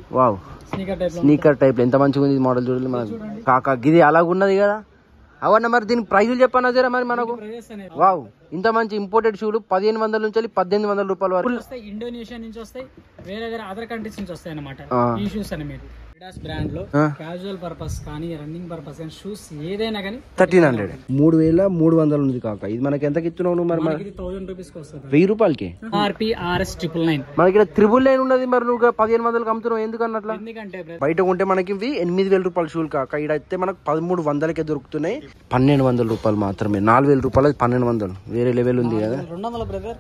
Wow sneaker type లో sneaker type ఎంత మంచిగా ఉంది మోడల్ చూడండి మనకు కాకా గిది అలాగ ఉన్నది కదా అవన్న మరి దీనికి ప్రైజులు చెప్పన్నా జరా మరి మనకు ప్రైజెస్ అనేవి వావ్ ఇంత మంచి ఇంపోర్టెడ్ షూలు పదిహేను వందల నుంచి వెళ్ళి పద్దెనిమిది వందల రూపాయల వరకు వస్తాయి ఇండోనేషియా నుంచి వస్తాయి వేరే వేరే అదర్ కంట్రీస్ నుంచి వస్తాయి అనమాట ఆ. ఈ షూస్ అని మీరు అడిడాస్ బ్రాండ్ లో ఆ. క్యాజువల్ పర్పస్ కానీ రన్నింగ్ పర్పస్ కానీ షూస్ ఏదైనా కానీ థర్టీన్ హండ్రెడ్ మూడు వేల మూడు వందలు ఉంది కాక ఇది మనకి ఎంతకి ఇస్తున్నావు నువ్వు మరి మనకి ఇది థౌసండ్ రూపీస్ కి వస్తుంది వెయ్యి రూపాయలకి ఆర్పి ఆర్ఎస్ ట్రిపుల్ నైన్ మనకి ఇక్కడ త్రిబుల్ లైన్ ఉన్నది మరి నువ్వు పదిహేను వందలకి అమ్ముతున్నావు ఎందుకు అన్నట్లా ఎందుకంటే brother, బయట కొంటే మనకి ఇవి ఎనిమిది వేల రూపాయల షూలు కాక ఇక్కడ అయితే మనకు పదమూడు వందలకే దొరుకుతున్నాయి పన్నెండు వందల రూపాయలు మాత్రమే నాలుగు వేల రూపాయలు పన్నెండు వందలు వేరే లెవెల్ ఉంది కదా రెండు వందల brother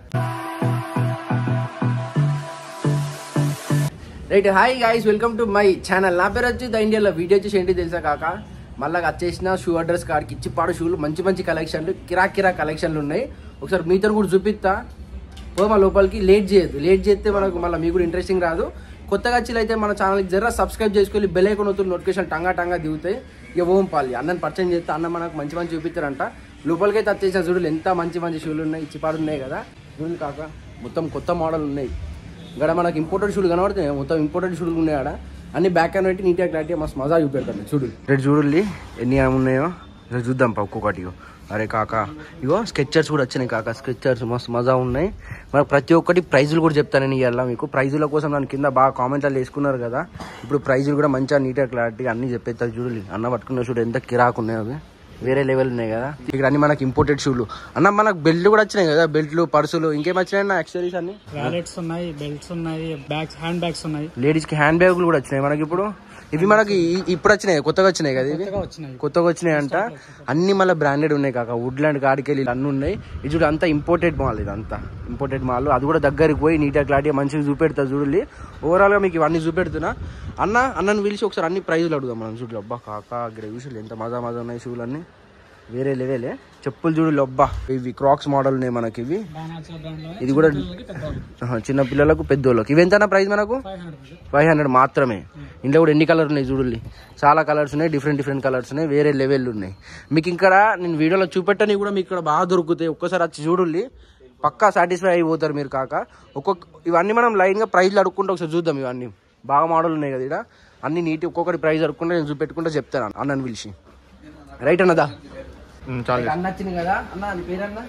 right hi guys welcome to my channel నా పేరు వచ్చి ద ఇండియాలో వీడియో వచ్చేసి ఏంటి తెలుసా కాక మళ్ళీ వచ్చేసిన షూ అడ్రస్ కార్డ్కి ఇచ్చి పాడు షూలు మంచి మంచి కలెక్షన్లు కిరా కిరా కలెక్షన్లు ఉన్నాయి ఒకసారి మీతో కూడా చూపిస్తా పో మా లోపలికి లేట్ చేయొద్దు లేట్ చేస్తే మనకు మళ్ళీ మీకు కూడా ఇంట్రెస్టింగ్ రాదు కొత్తగా వచ్చి అయితే మన ఛానల్కి జర సబ్స్క్రైబ్ చేసుకొని బెల్ ఐకాన్ అవుతుంది నోటిఫికేషన్ టంగా టంగా దిగుతాయి ఇక ఓం పాలి అన్నని పరిచయం చేస్తే అన్న మనకు మంచి మంచి చూపిస్తారంట లోపలికి అయితే వచ్చేసిన చూడలు ఎంత మంచి మంచి షూలు ఉన్నాయి ఇచ్చిపాడు ఉన్నాయి కదా చూడలు కాక మొత్తం కొత్త మోడల్ ఉన్నాయి ఇక్కడ మనకి ఇంపోర్టెడ్ షూలు కనబడుతున్నాయి మొత్తం ఇంపోర్టెడ్ షూలు ఉన్నాయి ఆడ అన్ని బ్యాక్ అండ్ పెట్టి నీట్గా క్లారిటీ మస్తు మజా చూపెడతాను చూడు రేటు చూడండి ఎన్ని ఉన్నాయో రేపు చూద్దాం పా ఒక్కొక్కటి ఇగో. అరే కాక ఇగో స్కెచర్స్ కూడా వచ్చినాయి కాక స్కెచర్స్ మస్తు మజా ఉన్నాయి మనకు ప్రతి ఒక్కటి ప్రైజులు కూడా చెప్తాను నేను ఇవాళ మీకు ప్రైజుల కోసం నన్ను కింద బాగా కామెంట్లు వేసుకున్నారు కదా ఇప్పుడు ప్రైజులు కూడా మంచిగా నీట్గా క్లారిటీ అన్ని చెప్పేస్తారు చూడండి అన్న పట్టుకున్న చూడు ఎంత కిరాకు ఉన్నాయి అవి వేరే లెవెల్ ఉన్నాయి కదా ఇక్కడ అన్ని మనకి ఇంపోర్టెడ్ షూలు అన్న మనకు బెల్ట్లు కూడా వచ్చినాయి కదా బెల్ట్లు పర్సులు ఇంకేం వచ్చినాయి అన్న యాక్సరీస్ అన్ని వ్యాలెట్స్ ఉన్నాయి బెల్ట్స్ ఉన్నాయి బ్యాగ్స్ హ్యాండ్ బ్యాగ్స్ ఉన్నాయి లేడీస్ కి హ్యాండ్ బ్యాగులు కూడా వచ్చినాయి మనకి ఇప్పుడు ఇవి మనకి ఈ- ఇప్పుడు వచ్చినాయి కొత్తగా వచ్చినాయి కదా ఇవి కొత్తగా వచ్చినాయి కొత్తగా వచ్చినాయి అంట అన్ని మళ్ళీ బ్రాండెడ్ ఉన్నాయి కాక వుడ్లాండ్ కాడికెళ్ళి అన్ని ఉన్నాయి ఇది చూడు అంతా ఇంపోర్టెడ్ మాల్ ఇది అంతా ఇంపోర్టెడ్ మాల్ అది కూడా దగ్గరికి పోయి నీట్గా క్లారిటీ మంచిగా చూపెడతా చూడండి ఓవరాల్ గా మీకు ఇవన్నీ చూపెడుతున్నా అన్న అన్నను పిలిచి ఒకసారి అన్ని ప్రైజులు అడుగుదాం మనం చూడు అబ్బా కాక ఇక్కడ చూసి ఎంత మజా మజా ఉన్నాయి షూలు అన్ని వేరే లెవెలే చెప్పులు చూడు అబ్బా ఇవి క్రాక్స్ మోడల్ ఉన్నాయి మనకి ఇవి బాణాచల బ్రాండ్ లో ఇది కూడా పెద్దవాళ్ళు ఆహా, చిన్న పిల్లలకు పెద్దోళ్ళకి ఇవి ఎంత ప్రైస్ మనకు ఫైవ్ హండ్రెడ్ ఫైవ్ హండ్రెడ్ మాత్రమే ఇంట్లో కూడా ఎన్ని కలర్ ఉన్నాయి చూడండి చాలా కలర్స్ ఉన్నాయి డిఫరెంట్ డిఫరెంట్ కలర్స్ ఉన్నాయి వేరే లెవెల్ ఉన్నాయి మీకు ఇక్కడ నేను వీడియోలో చూపెట్టని కూడా మీకు ఇక్కడ బాగా దొరుకుతాయి ఒక్కసారి వచ్చి చూడండి పక్కా సాటిస్ఫై అయిపోతారు మీరు కాక ఒక్కొక్క ఇవన్నీ మనం లైన్గా ప్రైజ్లు అడుక్కుంటే ఒకసారి చూద్దాం ఇవన్నీ బాగా మోడల్ ఉన్నాయి కదా ఇక్కడ అన్ని నీట్ ఒక్కొక్కటి ప్రైజ్ అడుక్కుంటే నేను చూపెట్టుకుంటే చెప్తాను అన్నని పిలిచి రైట్ అన్నదా చాలు అన్న వచ్చింది కదా అన్న అది పేరన్నా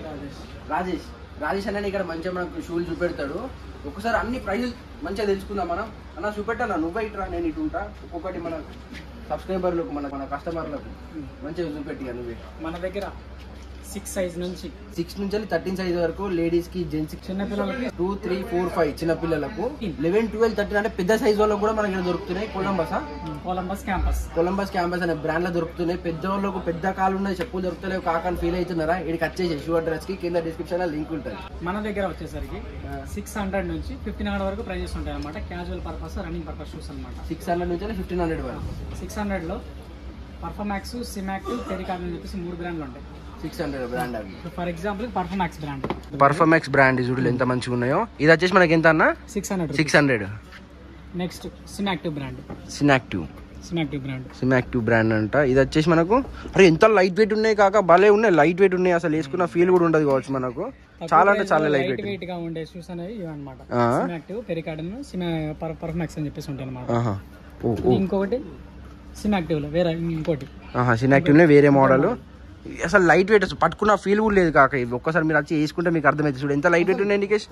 రాజేష్ రాజేష్ అన్న ఇక్కడ మంచిగా మనకు షూలు చూపెడతాడు ఒకసారి అన్ని ప్రైజులు మంచిగా తెలుసుకుందాం మనం అన్న చూపెట్టా నువ్వే ఇట్రా నేను ఇటు ఉంటా ఒక్కొక్కటి మన సబ్స్క్రైబర్లకు మన మన కస్టమర్లకు మంచిగా చూపెట్టి నువ్వే మన దగ్గర సిక్స్ సైజ్ నుంచి సిక్స్ నుంచి థర్టీన్ సైజ్ వరకు లేడీస్ కి జెంట్స్ కి చిన్న పిల్లలకి టూ త్రీ ఫోర్ ఫైవ్ చిన్న పిల్లలకు లెవెన్ ట్వెల్వ్ థర్టీన్ అంటే పెద్ద సైజ్ వాళ్ళకు కూడా మనకి ఇక్కడ దొరుకుతున్నాయి కొలంబసా కొలంబస్ క్యాంపస్ కొలంబస్ క్యాంపస్ అనే బ్రాండ్ లో దొరుకుతున్నాయి పెద్దవాళ్ళకు పెద్ద కాలు ఉన్నాయి చెప్పులు దొరుకుతలేవు కాకని ఫీల్ అవుతున్నారా ఇక్కడికి వచ్చేసి షూ అడ్రస్ కి కింద డిస్క్రిప్షన్ లో లింక్ ఉంటుంది మన దగ్గర వచ్చేసరికి సిక్స్ హండ్రెడ్ నుంచి ఫిఫ్టీన్ హండ్రెడ్ వరకు ప్రైజెస్ ఉంటాయి అనమాట casual purpose running purpose shoes అనమాట సిక్స్ హండ్రెడ్ నుంచి ఫిఫ్టీన్ హండ్రెడ్ వరకు సిక్స్ హండ్రెడ్లో పర్ఫమాక్స్ సిమాక్ టెరికాన్ అని చెప్పేసి మూడు బ్రాండ్లు ఉంటాయి సిక్స్ హండ్రెడ్ బ్రాండ్ అవి for example Performax brand Performax brand చూడలు ఎంత మంచిగా ఉన్నాయో ఇది వచ్చేసి మనకి ఎంత అన్న six hundred six hundred next సిమాక్టివ్ బ్రాండ్ సినాక్టివ్ సిమాక్టివ్ బ్రాండ్ సినాక్టివ్ బ్రాండ్ అంట ఇది వచ్చేసి మనకు అరే ఎంత లైట్ వెయిట్ ఉన్నాయి కాక భలే ఉన్నాయి లైట్ వెయిట్ ఉన్నాయి అసలు వేసుకున్న ఫీల్ కూడా ఉండదు కావచ్చు మనకు చాలా అంటే చాలా లైట్ లైట్ వెయిట్ వెయిట్ గా ఉండే షూస్ అనేవి ఇవి అనమాట ఆ. సిమాక్టివ్ పెరికాడన్ సిమా పర్ఫమాక్స్ అని చెప్పేసి ఉంటాయి అనమాట ఆహా ఓ ఓ ఇంకొకటి సిమాక్టివ్ లో వేరే ఇంకోటి ఆహా సినాక్టివ్నే వేరే మోడల్ అసలు లైట్ వెయిట్ అసలు పట్టుకున్న ఫీల్ కూడా లేదు కాక ఇది ఒక్కసారి మీరు వచ్చి వేసుకుంటే మీకు అర్థమైంది చూడు ఎంత లైట్ వెయిట్ ఉన్నాయి ఇండికేషన్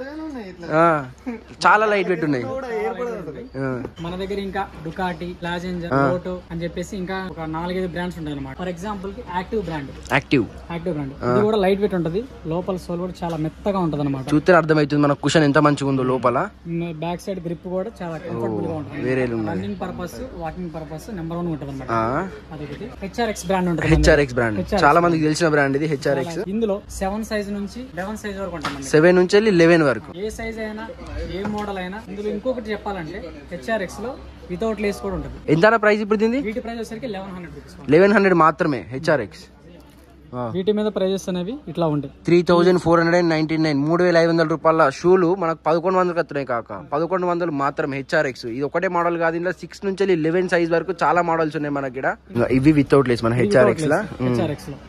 చాలా లైట్ వెయిట్ ఉన్నాయి ఆ. మన దగ్గర ఇంకా డుకాటి లాజెంజర్ లోటో అని చెప్పేసి ఇంకా ఒక నాలుగైదు బ్రాండ్స్ ఉంటాయి అనమాట ఫర్ ఎగ్జాంపుల్ కి active brand active active brand ఇది కూడా లైట్ వెయిట్ ఉంటది లోపల సోల్ కూడా చాలా మెత్తగా ఉంటది అనమాట చూస్తే అర్థమవుతుంది మన కుషన్ ఎంత మంచిగా ఉందో లోపల బ్యాక్ సైడ్ గ్రిప్ కూడా చాలా కంఫర్టబుల్ గా ఉంటుంది వేరే ఉన్నాయి running purpose walking purpose number one ఉంటుంది అనమాట ఆ. అదొకటి హెచ్ఆర్ఎక్స్ బ్రాండ్ ఉంటుంది మన దగ్గర. హెచ్ఆర్ఎక్స్ బ్రాండ్ చాలా మందికి తెలిసిన బ్రాండ్ ఇది హెచ్ఆర్ఎక్స్ ఇందులో సెవెన్ సైజ్ నుంచి లెవెన్ సైజ్ వరకు ఉంటుంది మన దగ్గర. సెవెన్ నుంచి వెళ్ళి లెవెన్ వరకు ఏ సైజ్ అయినా ఏ మోడల్ అయినా ఇందులో ఇంకొకటి చెప్పాలంటే హెచ్ఆర్ఎక్స్ లో వితౌట్ లేస్ కూడా ఉంటుంది ఎంత ప్రైస్ ఇప్పుడు దీన్ని వీటి ప్రైస్ వచ్చేసరికి eleven hundred rupees eleven hundred మాత్రమే హెచ్ఆర్ఎక్స్ వీటి మీద ప్రైజెస్ అనేవి ఇట్లా ఉంటాయి three thousand four hundred and ninety nine మూడు వేల ఐదు వందల రూపాయల షూలు మనకు పదకొండు వందలకు వస్తున్నాయి కాక పదకొండు వందలు మాత్రం హెచ్ఆర్ఎక్స్ ఇది ఒకటే మోడల్ కాదు ఇందులో సిక్స్ నుంచి వెళ్ళి లెవెన్ సైజ్ వరకు చాలా మోడల్స్ ఉన్నాయి మనకి ఇక్కడ ఇవి వితౌట్ లేస్ మన హెచ్ఆర్ఎక్స్ లా హెచ్ఆర్ఎక్స్ లో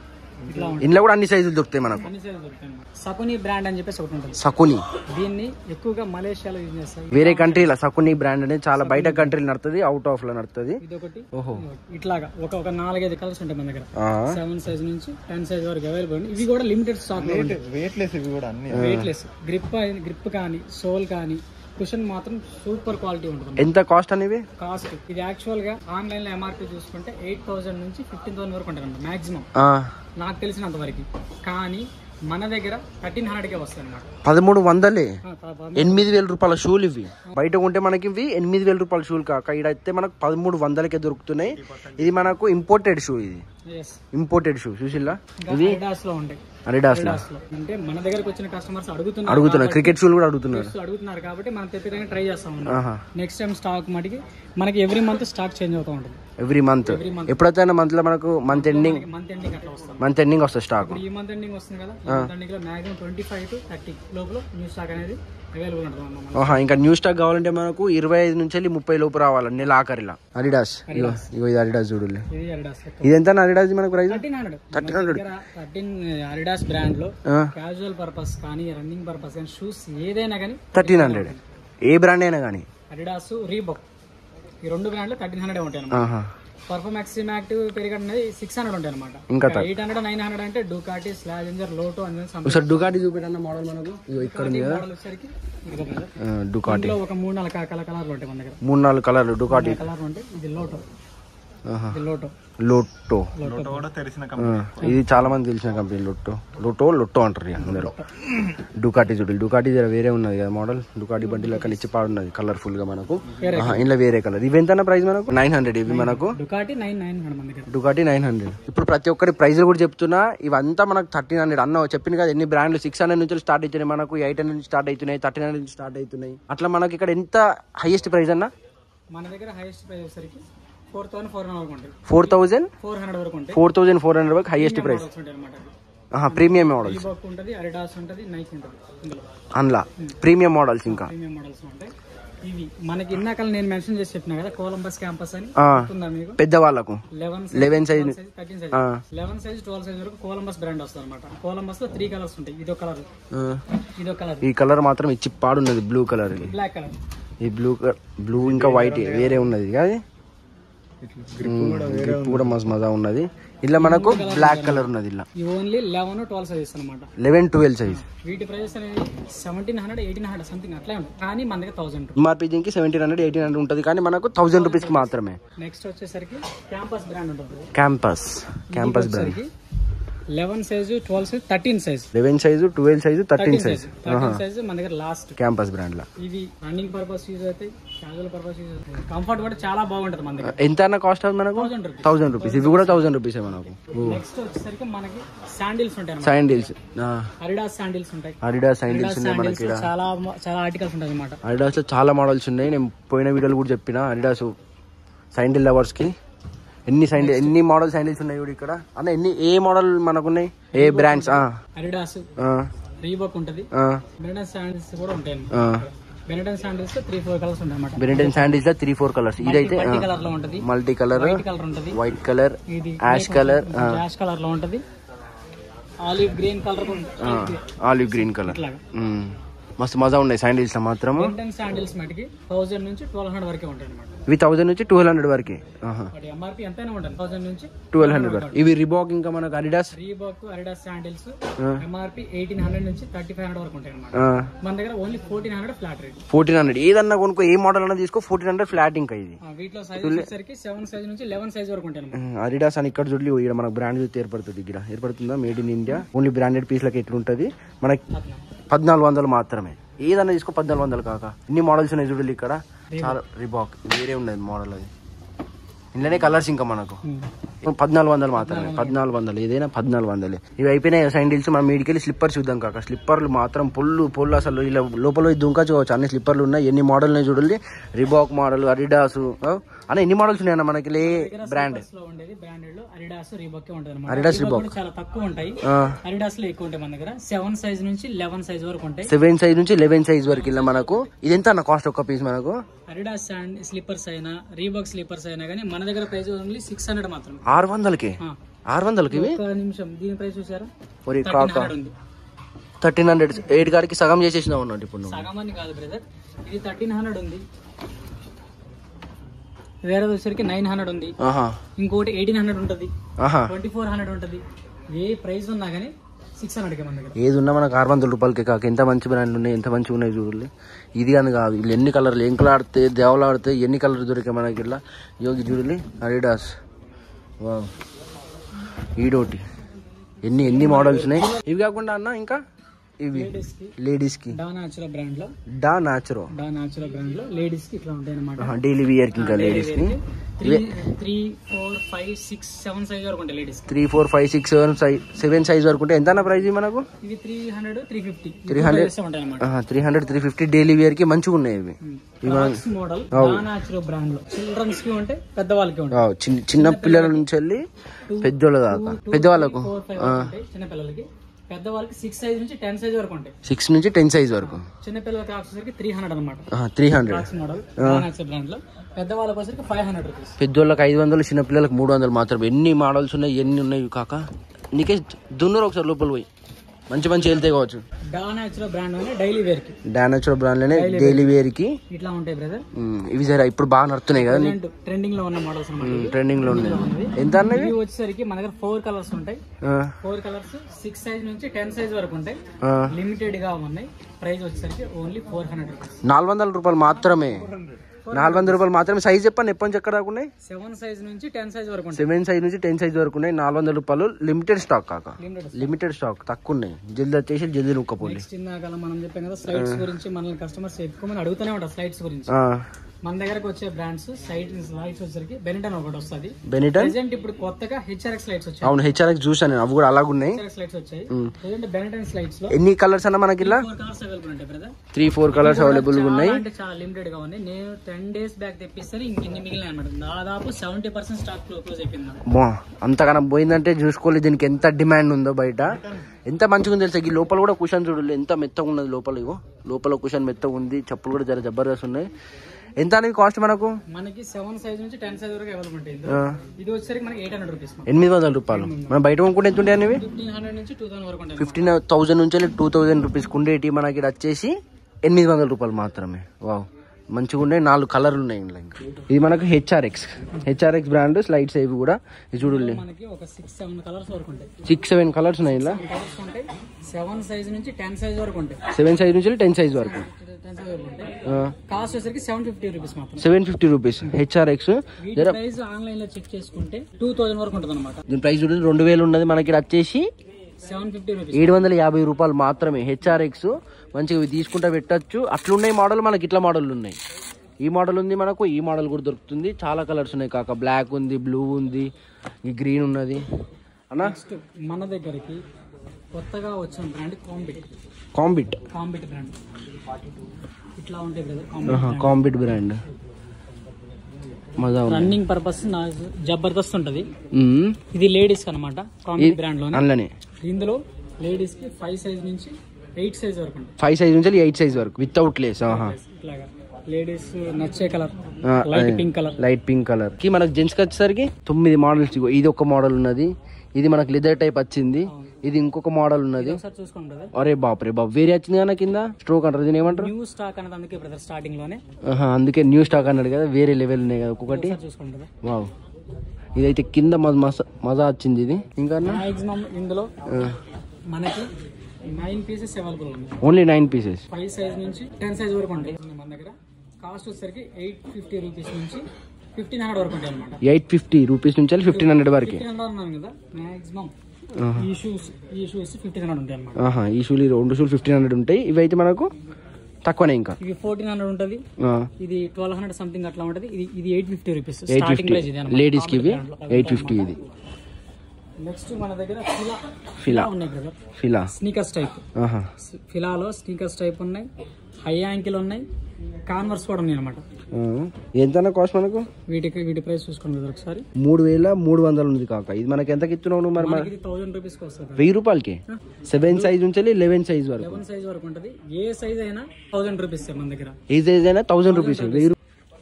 ఇట్లా ఉంటుంది ఇందులో కూడా అన్ని సైజులు దొరుకుతాయి మనకు అన్ని సైజులు దొరుకుతాయి అన్నమాట. సకుని బ్రాండ్ అని చెప్పేసి ఒకటి ఉంటుంది సకుని దీన్ని ఎక్కువగా మలేషియాలో యూజ్ చేస్తారు వేరే కంట్రీలో సకుని బ్రాండ్ అనేది చాలా బయట కంట్రీలు నడుతుంది అవుట్ ఆఫ్ లో నడుతుంది ఇదొకటి ఓహో ఇట్లాగా ఒక ఒక నాలుగైదు కలర్స్ ఉంటాయి మన దగ్గర ఆ, సెవెన్ సైజ్ నుంచి టెన్ సైజ్ వరకు అవైలబుల్ ఉంది ఇవి కూడా లిమిటెడ్ స్టాక్ లో ఉంటాయి వెయిట్లెస్ ఇవి కూడా అన్ని వెయిట్ లెస్ గ్రిప్ గ్రిప్ కానీ సోల్ కానీ కుషన్ మాత్రం సూపర్ క్వాలిటీ ఉంటుంది ఎంత కాస్ట్ అనేవి కాస్ట్ ఇది యాక్చువల్ గా ఆన్లైన్ లో ఎంఆర్పీ చూసుకుంటే ఎయిట్ థౌసండ్ నుంచి ఫిఫ్టీన్ థౌసండ్ వరకు ఉంటుంది మాక్సిమం ఆ, నాకు తెలిసినంత వరకు కానీ మన దగ్గర థర్టీన్ హండ్రెడ్కే వస్తాయి అన్నమాట పదమూడు వందలే ఆ, త- త- ఎనిమిది వేల రూపాయల షూలు ఇవి బయట కొంటే మనకి ఇవి ఎనిమిది వేల రూపాయల షూలు కాక ఇడైతే మనకు పదమూడు వందలకే దొరుకుతున్నాయి ఇది మనకు ఇంపోర్టెడ్ షూ ఇది yes. ఇంపోర్టెడ్ షూ చూసిల్లా ఇంకా ఇది Adidas లో ఉంటాయి అడిడాస్ లో Adidas లో అంటే మన దగ్గరకు వచ్చిన కస్టమర్స్ అడుగుతున్నారు అడుగుతున్నారు క్రికెట్ షూలు కూడా అడుగుతున్నారు కాబట్టి అడుగుతున్నారు కాబట్టి మనం తెప్పిదంగా ట్రై చేస్తాం ఆహా నెక్స్ట్ టైం స్టాక్ మటుకి మనకి ఎవ్రీ మంత్ స్టాక్ చేంజ్ అవుతూ ఉంటుంది ఎవ్రీ మంత్ ఎప్పుడైతే మంత్ లో మనకు మంత్ ఎండింగ్ మంత్ ఎండింగ్ అట్లా వస్తుంది మంత్ ఎండింగ్ వస్తుంది స్టాక్ ఇప్పుడు ఈ మంత్ ఎండింగ్ వస్తుంది కదా ఈ మంత్ ఎండింగ్ లో maximum twenty five to thirty లోపల న్యూ స్టాక్ అనేది అవైలబుల్ ఉంటుంది అన్నమాట ఆహా ఇంకా న్యూ స్టాక్ కావాలంటే మనకు ఇరవై ఐదు నుంచి వెళ్ళి ముప్పై లోపు రావాలి నెల ఆఖరిలా అడిడాస్ ఇగో ఇగో ఇది అడిడాస్ చూడులే ఇది అరిడాస్ ఇది ఎంత అడిడాస్ మనకు price thirteen hundred thirteen hundred దగ్గర థర్టీన్ అరిడాస్ బ్రాండ్ లో క్యాజువల్ పర్పస్ కానీ రన్నింగ్ పర్పస్ కానీ షూస్ ఏదైనా కానీ థర్టీన్ హండ్రెడ్ ఏ బ్రాండ్ అయినా కానీ అడిడాస్ రీబాక్ ఈ రెండు బ్రాండ్లు థర్టీన్ హండ్రెడ్ ఉంటాయి అనమాట ఆహా పర్ఫామెక్స్ యాక్టివ్ పెరిగడ్ అనేది సిక్స్ హండ్రెడ్ ఉంటాయి అనమాట ఇంకా ఎయిట్ హండ్రెడ్ నైన్ హండ్రెడ్ అంటే డూకాటి స్లాజెంజర్ లోటో అని ఒకసారి డుకాటి చూపెట్టన్న మోడల్ మనకు ఇగో ఇక్కడ ఉంది కదా మోడల్ వచ్చేసరికి ఇదిగో brother. ఆ, డుకాటి ఇందులో ఒక మూడు నాలుగు కలర్ కలర్లు ఉంటాయి మన దగ్గర మూడు నాలుగు కలర్లు డుకాటి కలర్లు ఉంటాయి ఇది లోటో ఆహా ఇది లోటో లోటో లోటో కూడా తెలిసిన ఆ, ఇది చాలా మంది తెలిసిన కంపెనీ లొట్టో లొట్టో లొట్టో అంటారు ఇక అందరూ డుకాటి చూడు డుకాటి జర వేరే ఉన్నది కదా మోడల్ డుకాటి బండి లెక్క ఇచ్చి పాడున్నది కలర్ఫుల్ గా మనకు ఆహా, ఇందులో వేరే కలర్ ఇవి ఎంత ప్రైస్ మనకు నైన్ హండ్రెడ్ ఇవి మనకు డుకాటి నైన్ నైన్ హండ్రెడ్ మన దగ్గర డుకాటి నైన్ హండ్రెడ్ ఇప్పుడు ప్రతి ఒక్కరి ప్రైజ్లు కూడా చెప్తున్నా ఇవంతా మనకు థర్టీన్ హండ్రెడ్ అన్న చెప్పింది కదా ఎన్ని బ్రాండ్లు సిక్స్ హండ్రెడ్ నుంచి స్టార్ట్ అవుతున్నాయి మనకు ఎయిట్ హండ్రెడ్ నుంచి స్టార్ట్ అవుతున్నాయి థర్టీన్ హండ్రెడ్ నుంచి స్టార్ట్ అవుతున్నాయి అట్లా మనకి ఇక్కడ ఎంత హైయెస్ట్ ప్రైస్ అన్న మన దగ్గర హైయెస్ట్ ప్రైస్ వచ్చేసరికి ఫోర్ థౌసండ్ ఫోర్ హండ్రెడ్ వరకు ఉంటాయి ఫోర్ థౌజండ్ ఫోర్ హండ్రెడ్ వరకు ఉంటాయి ఫోర్ థౌజండ్ ఫోర్ హండ్రెడ్ వరకు హైయెస్ట్ ప్రైస్ మోడల్స్ ఉంటాయి అనమాట ప్రీమియం మోడల్స్ రీబాక్ ఉంటుంది అరిడాస్ ఉంటుంది నైక్ ఉంటుంది ఇందులో అందులో ప్రీమియం మోడల్స్ ఇంకా ప్రీమియం మోడల్స్ ఉంటాయి ఇవి మనకి ఇందాక నేను మెన్షన్ చేసి చెప్పిన కదా కోలంబస్ క్యాంపస్ అని ఆ, ఉందా మీకు పెద్దవాళ్ళకు eleven eleven size thirteen size eleven size twelve size వరకు కోలంబస్ బ్రాండ్ వస్తుంది అనమాట కోలంబస్ లో త్రీ కలర్స్ ఉంటాయి ఇదో కలర్ ఇదో కలర్ ఈ కలర్ మాత్రం ఇచ్చి పాడున్నది బ్లూ కలర్ బ్లాక్ కలర్ ఈ బ్లూ బ్లూ ఇంకా వైట్ వేరే ఉన్నది కాదు గ్రిప్ కూడా మస్తు మజా ఉన్నది ఇలా మనకు బ్లాక్ కలర్ ఉన్నది ఇలా ఇవి ఓన్లీ లెవెన్ ట్వెల్వ్ సైజెస్ అనమాట లెవెన్ ట్వెల్వ్ సైజ్ వీటి ప్రైజెస్ అనేది seventeen hundred eighteen hundred something అట్లే ఉంటుంది కానీ మన దగ్గర థౌసండ్ ఎంఆర్పీ దీనికి సెవెంటీన్ హండ్రెడ్ ఎయిటీన్ హండ్రెడ్ ఉంటుంది కానీ మనకు థౌసండ్ రూపీస్కి మాత్రమే నెక్స్ట్ వచ్చేసరికి క్యాంపస్ బ్రాండ్ ఉంటుంది Campus Campus brand eleven size twelve size thirteen size eleven size twelve size thirteen thirteen size size thirteen size మన దగ్గర లాస్ట్ క్యాంపస్ బ్రాండ్ లా ఇవి రన్నింగ్ పర్పస్ యూజ్ అవుతాయి క్యాజువల్ పర్పస్ యూజ్ అవుతాయి comfort కూడా చాలా బాగుంటుంది మన దగ్గర ఎంత అన్న కాస్ట్ అవుతుంది మనకు థౌసండ్ రూపీస్ థౌసండ్ రూపీస్ ఇవి కూడా థౌసండ్ రూపీస్ మనకు నెక్స్ట్ వచ్చేసరికి మనకి శాండిల్స్ ఉంటాయి అనమాట శాండిల్స్ అరిడాస్ శాండిల్స్ ఉంటాయి అడిడాస్ శాండిల్స్ అరిడాస్ ఉన్నాయి మనకి శాండిల్స్ చాలా చాలా ఆర్టికల్స్ ఉంటాయి అనమాట అడిడాస్ లో చాలా మోడల్స్ ఉన్నాయి నేను పోయిన వీడియోలు కూడా చెప్పిన అడిడాస్ సైండిల్ లవర్స్ కి ఎన్ని సైండిల్ ఎన్ని మోడల్ సైండిల్స్ ఉన్నాయి చూడు ఇక్కడ అన్న ఎన్ని ఏ మోడల్ మనకు ఉన్నాయి ఏ బ్రాండ్స్ అరిడాస్ రీబాక్ ఉంటుంది బెనటన్ శాండిల్స్ కూడా ఉంటాయి Benetton sandals three four colours ఉంటాయి అనమాట బెనెటన్ శాండిల్స్ లో త్రీ ఫోర్ కలర్స్ ఇదైతే మల్టీ కలర్ లో ఉంటుంది మల్టీ కలర్ వైట్ కలర్ ఉంటుంది వైట్ కలర్ ఇది యాష్ కలర్ యాష్ కలర్ లో ఉంటుంది olive green colour olive green colour ఇట్లాగా మస్తు మజా ఉన్నాయి శాండిల్స్ లో మాత్రము బెనటన్ శాండిల్స్ మటుకి థౌసండ్ నుంచి ట్వెల్వ్ హండ్రెడ్ వరకే ఉంటాయి అనమాట ఇవి థౌసండ్ నుంచి ట్వెల్వ్ హండ్రెడ్ వరకే వాటి ఎంఆర్పి ఎంతైనా ఉంటుంది థౌసండ్ నుంచి ట్వెల్వ్ హండ్రెడ్ వరకు ఇవి రిబాక్ ఇంకా మనకు Adidas Reebok Adidas sandals MRP eighteen hundred నుంచి థర్టీ ఫైవ్ హండ్రెడ్ వరకు ఉంటాయి అనమాట మన దగ్గర only fourteen hundred flat rate fourteen hundred ఏదన్నా కొనుక్కో ఏ మోడల్ అన్నా తీసుకో ఫోర్టీన్ హండ్రెడ్ ఫ్లాట్ ఇంకా ఇది వీటిలో సైజ్ వచ్చేసరికి సెవెన్ సైజ్ నుంచి లెవెన్ సైజ్ వరకు ఉంటాయి అనమాట అడిడాస్ అని ఇక్కడ చూడలి ఇక్కడ మనకు బ్రాండ్ చూస్తే ఏర్పడుతుంది ఇక్కడ ఏర్పడుతుందా made in India only branded పీస్లకి ఎట్లుంటది మనకి అట్లా పద్నాలుగు వందలు మాత్రమే ఏదన్నా తీసుకో పద్నాలుగు వందలు కాక ఇన్ని మోడల్స్ ఉన్నాయి చూడాలి ఇక్కడ చాలా రిబాక్ వేరే ఉన్నది మోడల్ అది ఇంట్లోనే కలర్స్ ఇంకా మనకు పద్నాలుగు వందలు మాత్రమే పద్నాలుగు వందలు ఏదైనా పద్నాలుగు వందలే ఇవి అయిపోయినాయి సైండిల్స్ మనం మీడికెళ్ళి స్లిప్పర్ చూద్దాం కాక స్లిప్పర్లు మాత్రం పొల్లు పొల్లు అసలు ఇలా లోపల పోయి దుంకా చూడవచ్చు అన్ని స్లిప్పర్లు ఉన్నాయి ఎన్ని మోడల్ ఉన్నాయి చూడాలి రిబాక్ మోడల్ అడిడాస్ అన్న ఎన్ని మోడల్స్ ఉన్నాయన్న మనకి లే బ్రాండ్ లో ఉండేది బ్రాండెడ్ లో అరిడాస్ రీబాక్ ఉంటాయి Adidas, అనమాట చాలా తక్కువ ఉంటాయి అరిడాస్ లో ఎక్కువ ఉంటాయి మన దగ్గర సెవెన్ సైజ్ నుంచి లెవెన్ సైజ్ వరకు ఉంటాయి సెవెన్ సైజ్ నుంచి లెవెన్ సైజ్ వరకు ఇలా మనకు ఇది ఎంత అన్న కాస్ట్ ఒక్క పీస్ మనకు అరిడాస్ అండ్ స్లీపర్స్ అయినా రీబాక్ స్లీపర్స్ అయినా కానీ మన దగ్గర ప్రైస్ ఓన్లీ సిక్స్ హండ్రెడ్ మాత్రమే ఆరు వందలకి ఆ, ఆరు వందలకి ఇవి ఒక నిమిషం దీని ప్రైస్ చూసారా ఒరి థర్టీన్ కాక హండ్రెడ్ ఉంది థర్టీన్ హండ్రెడ్ ఎయిట్ గారికి సగం చేసేసినావు అన్నట్టు ఇప్పుడు నువ్వు సగం అని కాదు బ్రదర్ ఇది థర్టీన్ హండ్రెడ్ ఉంది వేరేది వచ్చేసరికి నైన్ హండ్రెడ్ ఉంది ఆహా ఇంకోటి ఎయిటీన్ హండ్రెడ్ ఉంటుంది ఆహా ట్వంటీ ఫోర్ హండ్రెడ్ ఉంటుంది ఏ ప్రైస్ ఉన్నా కానీ సిక్స్ హండ్రెడ్కి మన దగ్గర ఏది ఉన్నా మనకు ఆరు వందల రూపాయలకి కాక ఎంత మంచి బ్రాండ్లు ఉన్నాయి ఎంత మంచిగా ఉన్నాయి చూడండి ఇది అని కాదు వీళ్ళు ఎన్ని కలర్లు ఎంకలు ఆడితే దేవలు ఆడితే ఎన్ని కలర్లు దొరికాయి మనకి ఇలా యోగి చూడండి అడిడాస్ వా ఈడోటి ఎన్ని ఎన్ని మోడల్స్ ఉన్నాయి ఇవి కాకుండా అన్న ఇంకా ఇవి లేడీస్ కి లేడీస్ కి డా నాచురల్ బ్రాండ్ లో డా నాచురో డా నాచురల్ బ్రాండ్ లో లేడీస్ కి ఇట్లా ఉంటాయి అనమాట డైలీ వియర్ కి ఇంకా లేడీస్ కి three three four five six seven size వరకు ఉంటాయి ladies three four five six seven size seven size వరకు ఉంటే ఎంత అన్న ప్రైస్ మనకు ఇవి త్రీ హండ్రెడ్ త్రీ ఫిఫ్టీ 300 ఉంటాయి అనమాట three hundred three fifty daily wear కి మంచిగా ఉన్నాయి ఇవి క్రాక్స్ మోడల్ డా నాచురల్ బ్రాండ్ లో చిల్డ్రన్స్ కి ఉంటాయి పెద్దవాళ్ళకి ఉంటాయి ఆ, చిన్న చిన్న పిల్లల నుంచి వెళ్ళి పెద్దోళ్ళ దాకా పెద్దవాళ్ళకు ఫోర్ ఫైవ్ ఉంటాయి చిన్న పిల్లలకి పెద్దవాళ్ళకి సిక్స్ సైజ్ నుంచి టెన్ సైజ్ వరకు ఉంటాయి సిక్స్ నుంచి టెన్ సైజ్ వరకు చిన్న పిల్లలకి వచ్చేసరికి త్రీ హండ్రెడ్ అనమాట three hundred Crocs model natural brand లో పెద్దవాళ్ళకి వచ్చేసరికి ఫైవ్ హండ్రెడ్ రూపీస్ పెద్దోళ్ళకి ఐదు వందలు చిన్న పిల్లలకు మూడు వందలు మాత్రం ఎన్ని మోడల్స్ ఉన్నాయి ఎన్ని ఉన్నాయి కాక నీకే దున్నరు ఒకసారి లోపల పోయి మంచి మంచి వెళ్తే కావచ్చు డా నాచురల్ బ్రాండ్ అని డైలీ వేర్ కి డానేచురల్ బ్రాండ్లోనే డైలీ వేర్ కి ఇట్లా ఉంటాయి బ్రదర్ ఉమ్, ఇవి జర ఇప్పుడు బాగా నడుతున్నాయి కదా ట్రెండింగ్ లో ఉన్న మోడల్స్ అనమాట ట్రెండింగ్ లో ఉన్నాయి ఎంత అన్నవి ఇవి వచ్చేసరికి మన దగ్గర ఫోర్ కలర్స్ ఉంటాయి ఆ, ఫోర్ కలర్స్ సిక్స్ సైజ్ నుంచి టెన్ సైజ్ వరకు ఉంటాయి ఆ. లిమిటెడ్ గా ఉన్నాయి ప్రైస్ వచ్చేసరికి ఓన్లీ ఫోర్ హండ్రెడ్ రూపీస్ నాలుగు వందల రూపాయలు మాత్రమే నాలుగు వందల రూపాయలు మాత్రమే సైజ్ చెప్పండి ఎప్పటి నుంచి ఎక్కడ దాకా ఉన్నాయి సెవెన్ సైజ్ నుంచి టెన్ సైజ్ వరకు ఉంటాయి సెవెన్ సైజ్ నుంచి టెన్ సైజ్ వరకు ఉన్నాయి నాలుగు వందల రూపాయలు లిమిటెడ్ స్టాక్ కాక లిమిటెడ్ లిమిటెడ్ స్టాక్ తక్కువ ఉన్నాయి జల్దీ వచ్చేసి జల్దీ నూక్కపోండి నెక్స్ట్ ఇందాక మనం చెప్పాం కదా స్లైడ్స్ గురించి మనల్ని కస్టమర్స్ ఎక్కువ మంది అడుగుతూనే ఉంటారు స్లైడ్స్ గురించి ఆ, మన దగ్గరకు వచ్చే బ్రాండ్స్ సైడ్ స్లైడ్స్ వచ్చేసరికి బెనిటన్ ఒకటి వస్తుంది బెనిటన్ ప్రెసెంట్ ఇప్పుడు కొత్తగా హెచ్ఆర్ఎక్స్ లైట్స్ వచ్చాయి అవును హెచ్ఆర్ఎక్స్ చూసాను నేను అవి కూడా అలాగున్నాయి హెచ్ఆర్ఎక్స్ లైట్స్ వచ్చాయి ప్రెసెంట్ బెనిటన్ స్లైడ్స్ లో ఎన్ని కలర్స్ అన్న మనకి ఇలా ఫోర్ కలర్స్ అవైలబుల్ ఉంటాయి brother three four colours available ఉన్నాయి చాలా అంటే చాలా లిమిటెడ్ గా ఉన్నాయి నేను టెన్ డేస్ బ్యాక్ తెప్పిస్తే ఇంకిన్ని మిగిలిన అనమాట దాదాపు సెవెంటీ పర్సెంట్ స్టాక్ క్లోజ్ అయిపోయింది బా అంతగానం పోయిందంటే చూసుకోవాలి దీనికి ఎంత డిమాండ్ ఉందో బయట ఎంత మంచిగా ఉంది తెలుసా ఈ లోపల కూడా కుషన్ చూడలేదు ఎంత మెత్తగా ఉన్నది లోపల ఇగో లోపల కుషన్ మెత్తగా ఉంది చెప్పులు కూడా జర జబర్దస్త్ ఉన్నాయి ఎంత అనేది కాస్ట్ మనకు మనకి సెవెన్ సైజ్ నుంచి టెన్ సైజ్ వరకు అవైలబుల్ ఉంటాయి ఆ, ఇది వచ్చేసరికి మనకి ఎయిట్ హండ్రెడ్ రూపీస్ ఎనిమిది వందల రూపాయలు మనం బయట కొనుక్కుంటే ఎంత ఉంటాయి అనేవి ఫిఫ్టీన్ హండ్రెడ్ నుంచి టూ థౌసండ్ వరకు ఉంటాయి ఫిఫ్టీన్ థౌసండ్ నుంచి టూ థౌసండ్ రూపీస్ ఉండేటి మనకి ఇక్కడ వచ్చేసి ఎనిమిది వందల రూపాయలు మాత్రమే వావ్ మంచిగా ఉన్నాయి నాలుగు కలర్లు ఉన్నాయి ఇందులో ఇంకా. ఇది మనకు హెచ్ఆర్ఎక్స్ హెచ్ఆర్ఎక్స్ బ్రాండ్ స్లైడ్స్ ఇవి కూడా ఇది చూడండి మనకి ఒక సిక్స్ సెవెన్ కలర్స్ వరకు ఉంటాయి సిక్స్ సెవెన్ కలర్స్ ఉన్నాయి ఇలా కలర్స్ ఉంటాయి సెవెన్ సైజ్ నుంచి టెన్ సైజ్ వరకు ఉంటాయి సెవెన్ సైజ్ నుంచి టెన్ సైజ్ వరకు టెన్ సైజ్ వరకు ఉంటాయి కాస్ట్ వచ్చేసరికి సెవెన్ ఫిఫ్టీ రూపీస్ మాత్రం సెవెన్ ఫిఫ్టీ రూపీస్ హెచ్ఆర్ఎక్స్ వీటి ప్రైస్ ఆన్లైన్ లో చెక్ చేసుకుంటే టూ థౌసండ్ వరకు ఉంటుంది అనమాట దీని ప్రైస్ చూడండి రెండు వేలు ఉన్నది మనకి ఇక్కడ వచ్చేసి సెవెన్ ఫిఫ్టీ రూపీస్ ఏడు వందల యాభై రూపాయలు మాత్రమే హెచ్ఆర్ఎక్స్ మంచిగా ఇవి తీసుకుంటా పెట్టచ్చు అట్లున్నాయి మోడల్ మనకి ఇట్లా మోడల్ ఉన్నాయి ఈ మోడల్ ఉంది మనకు ఈ మోడల్ కూడా దొరుకుతుంది చాలా కలర్స్ ఉన్నాయి కాక బ్లాక్ ఉంది బ్లూ ఉంది ఈ గ్రీన్ ఉన్నది అన్న నెక్స్ట్ మన దగ్గరికి కొత్తగా వచ్చిన బ్రాండ్ కాంబిట్ కాంబిట్ కాంబిట్ బ్రాండ్ ఇట్లా ఉంటాయి బ్రదర్ కాంబిట్ కాంబిట్ బ్రాండ్ మజా ఉంది రన్నింగ్ పర్పస్ నా జబర్దస్త్ ఉంటది మ్మ్. ఇది లేడీస్ అన్నమాట కాంబిట్ బ్రాండ్ లోనే అందులోనే ఇందులో లేడీస్ కి ఫైవ్ సైజ్ నుంచి ఎయిట్ సైజ్ వరకు ఉంటుంది ఫైవ్ సైజ్ నుంచి ఎయిట్ సైజ్ వరకు వితౌట్ లేస్ ఇట్లాగా లేడీస్ నచ్చే కలర్ ఆ, లైట్ అదే. Pink colour light pink colour కి మనకు జెంట్స్ కి వచ్చేసరికి తొమ్మిది మోడల్స్ ఇగో ఇది ఒక మోడల్ ఉన్నది ఇది మనకు లెదర్ టైప్ వచ్చింది ఇది ఇంకొక మోడల్ ఉన్నది ఒకసారి చూసుకోండి బ్రదర్ అరే బాప్ రే బాప్ వేరే వచ్చింది కదా కింద స్ట్రోక్ అంటారు దీని ఏమంటారు న్యూ స్టాక్ అనేది అందుకే బ్రదర్ స్టార్టింగ్ లోనే ఆహా, అందుకే న్యూ స్టాక్ అన్నాడు కదా వేరే లెవెల్ ఉన్నాయి కదా ఒక్కొక్కటి ఒకసారి చూసుకోండి బ్రదర్ వావ్ ఇదైతే కింద మజ- మస- మజా వచ్చింది ఇది ఇంకా మాక్సిమం ఇందులో మనకి నైన్ పీసెస్ అవైలబుల్ ఉన్నాయి only nine pieces five size నుంచి టెన్ సైజ్ వరకు ఉంటాయి మన దగ్గర కాస్ట్ వచ్చేసరికి ఎయిట్ ఫిఫ్టీ రూపీస్ నుంచి ఫిఫ్టీన్ హండ్రెడ్ వరకు ఉంటాయి అనమాట ఎయిట్ ఫిఫ్టీ రూపీస్ నుంచి ఫిఫ్టీన్ హండ్రెడ్ వరకు ఫిఫ్టీన్ హండ్రెడ్ అన్నాను కదా మాక్సిమం ఈ షూస్ ఈ షూస్ ఫిఫ్టీన్ హండ్రెడ్ ఉంటాయి అనమాట ఆహా ఈ షూలు ఈ రెండు షూలు ఫిఫ్టీన్ హండ్రెడ్ ఉంటాయి ఇవి అయితే మనకు తక్కువనే ఇంకా ఇది ఫోర్టీన్ హండ్రెడ్ ఉంటుంది ఆ, ఇది ట్వెల్వ్ హండ్రెడ్ సంథింగ్ అట్లా ఉంటుంది ఇది ఇది eight fifty rupees eight starting fifty price ఇది లేడీస్ కి ఇవి ఎయిట్ ఫిఫ్టీ ఇది నెక్స్ట్ మన దగ్గర ఫిలా ఫిలా ఉన్నాయి బ్రదర్ ఫిలా స్నీకర్స్ టైప్ ఆహా ఫిలాలో స్నీకర్స్ టైప్ ఉన్నాయి హై యాంకిల్ ఉన్నాయి కాన్వర్స్ కూడా ఉన్నాయి అనమాట ఆ, ఎంత కాస్ట్ మనకు వీటికి వీటి ప్రైస్ చూసుకోండి బ్రదర్ ఒకసారి మూడు వేల మూడు వందలు ఉంది కాక ఇది మనకి ఎంతకి ఇస్తున్నావు నువ్వు మరి మన మనకి ఇది థౌసండ్ రూపీస్కి వస్తుంది వెయ్యి రూపాయలకి సెవెన్ సైజ్ నుంచి లెవెన్ సైజ్ వరకు లెవెన్ సైజ్ వరకు ఉంటుంది ఏ సైజ్ అయినా థౌసండ్ రూపీస్ మన దగ్గర ఏ సైజ్ అయినా థౌసండ్ రూపీస్ వెయ్యి రూ-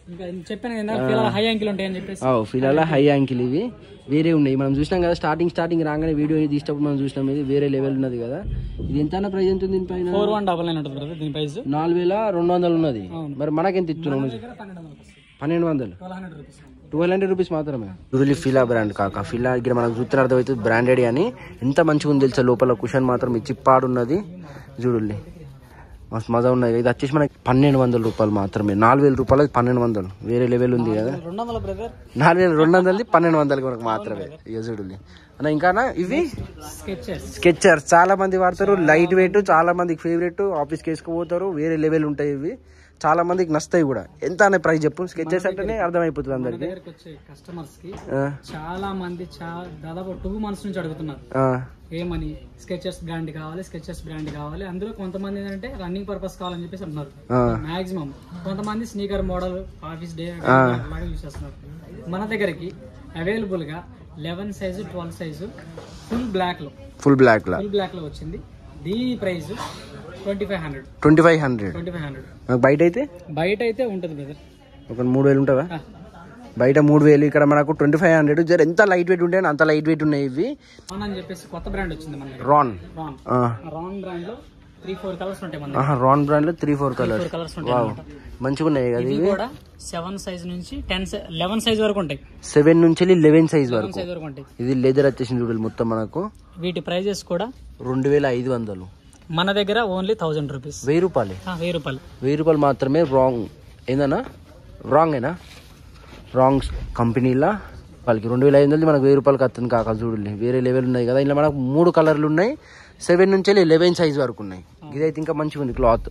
ఇంకా చెప్పాను కదా పిల్లల హై యాంకిల్ ఉంటాయని చెప్పేసి ఫిలాల హై యాంకిల్ ఇవి వేరే ఉన్నాయి మనం చూసినాం కదా స్టార్టింగ్ స్టార్టింగ్ రాగానే వీడియో తీసేటప్పుడు మనం చూసినాం ఇది వేరే లెవెల్ ఉన్నది కదా ఇది ఎంత ప్రైస్ ఎంత ఉంది దీనిపైన ఫోర్ వన్ డబల్ నైన్ ఉంటుంది బ్రదర్ దీని ప్రైస్ నాలుగు వేల రెండు వందలు ఉన్నది అవును. మరి మనకెంత ఇస్తున్నాం దగ్గర పన్నెండు వందలు వస్తుంది పన్నెండు వందలు twelve hundred rupees twelve hundred rupees మాత్రమే చూడలి ఫిలా బ్రాండ్ కాక ఫిలా ఇక్కడ మనకు చూస్తున్న అర్థమవుతుంది బ్రాండెడ్ అని ఎంత మంచిగా ఉంది తెలుసా లోపల కుషన్ మాత్రం ఈ చిప్పాడున్నది చూడండి మస్తు మజా ఉన్నది ఇది వచ్చేసి మనకి పన్నెండు వందల రూపాయలు మాత్రమే నాలుగు వేల రూపాయలు పన్నెండు వందలు వేరే లెవెల్ ఉంది కదా రెండు వందల బ్రదర్ నాలుగు వేల రెండు వందలది పన్నెండు వందలకి మనకు మాత్రమే ఇక చూడండి అన్న ఇంకానా ఇవి స్కెచెస్ స్కెచర్ చాలా మంది వాడతారు లైట్ వెయిట్ చాలా మందికి ఫేవరెట్ ఆఫీస్కి వేసుకుపోతారు వేరే లెవెల్ ఉంటాయి ఇవి చాలా మందికి నస్తాయి కూడా ఎంత అనే ప్రైస్ చెప్పు స్కెచెస్ అంటేనే అర్థమైపోతుంది మన అందరికి దగ్గరకు వచ్చే కస్టమర్స్ కి ఆ, చాలా మంది చాలా దాదాపు టూ మంత్స్ నుంచి అడుగుతున్నారు ఆ, ఏమని స్కెచెస్ బ్రాండ్ కావాలి స్కెచెస్ బ్రాండ్ కావాలి అందులో కొంతమంది ఏంటంటే రన్నింగ్ పర్పస్ కావాలని చెప్పేసి అంటున్నారు ఆ. మాక్సిమం కొంతమంది స్నీకర్ మోడల్ ఆఫీస్ డే అలాగే యూస్ చేస్తున్నారు మన దగ్గరికి అవైలబుల్ గా eleven size twelve size full black లో ఫుల్ బ్లాక్ లా ఫుల్ బ్లాక్ లో వచ్చింది దీని price twenty five hundred twenty five hundred twenty five hundred మనకు బయట అయితే బయట అయితే ఉంటుంది బ్రదర్ ఒక మూడు వేలు ఉంటుందా బయట మూడు వేలు ఇక్కడ మనకు ట్వంటీ ఫైవ్ హండ్రెడ్ జర ఎంత లైట్ వెయిట్ ఉంటాయి అంత లైట్ వెయిట్ ఉన్నాయి ఇవి రాన్ అని చెప్పేసి కొత్త బ్రాండ్ వచ్చింది మన దగ్గర రాన్ రాన్ ఆ, రాన్ బ్రాండ్ లో త్రీ ఫోర్ కలర్స్ ఉంటాయి మన దగ్గర ఆహా, రాన్ బ్రాండ్ లో three four colours four colours ఉంటాయి అన్నమాట మంచిగా ఉన్నాయి కదా ఇవి ఇవి కూడా సెవెన్ సైజ్ నుంచి టెన్ లెవెన్ సైజ్ వరకు ఉంటాయి సెవెన్ నుంచి లెవెన్ సైజ్ లెవెన్ వరకు సైజ్ వరకు ఉంటాయి ఇది లెదర్ వచ్చేసింది చూడాలి మొత్తం మనకు వీటి ప్రైజెస్ కూడా రెండు వేల ఐదు వందలు మన దగ్గర ఓన్లీ థౌజండ్ రూపీస్ వెయ్యి రూపాయలే వెయ్యి రూపాయలు వెయ్యి రూపాయలు మాత్రమే రాంగ్ ఏందన్నా రాంగ్ ఏనా రాంగ్ కంపెనీలా వాళ్ళకి రెండు వేల ఐదు వందలది మనకు వెయ్యి రూపాయలకి వస్తుంది కాక చూడండి వేరే లెవెల్ ఉన్నాయి కదా ఇలా మనకు మూడు కలర్లు ఉన్నాయి సెవెన్ నుంచి లెవెన్ సైజ్ వరకు ఉన్నాయి ఇదైతే ఇంకా మంచిగా ఉంది క్లాత్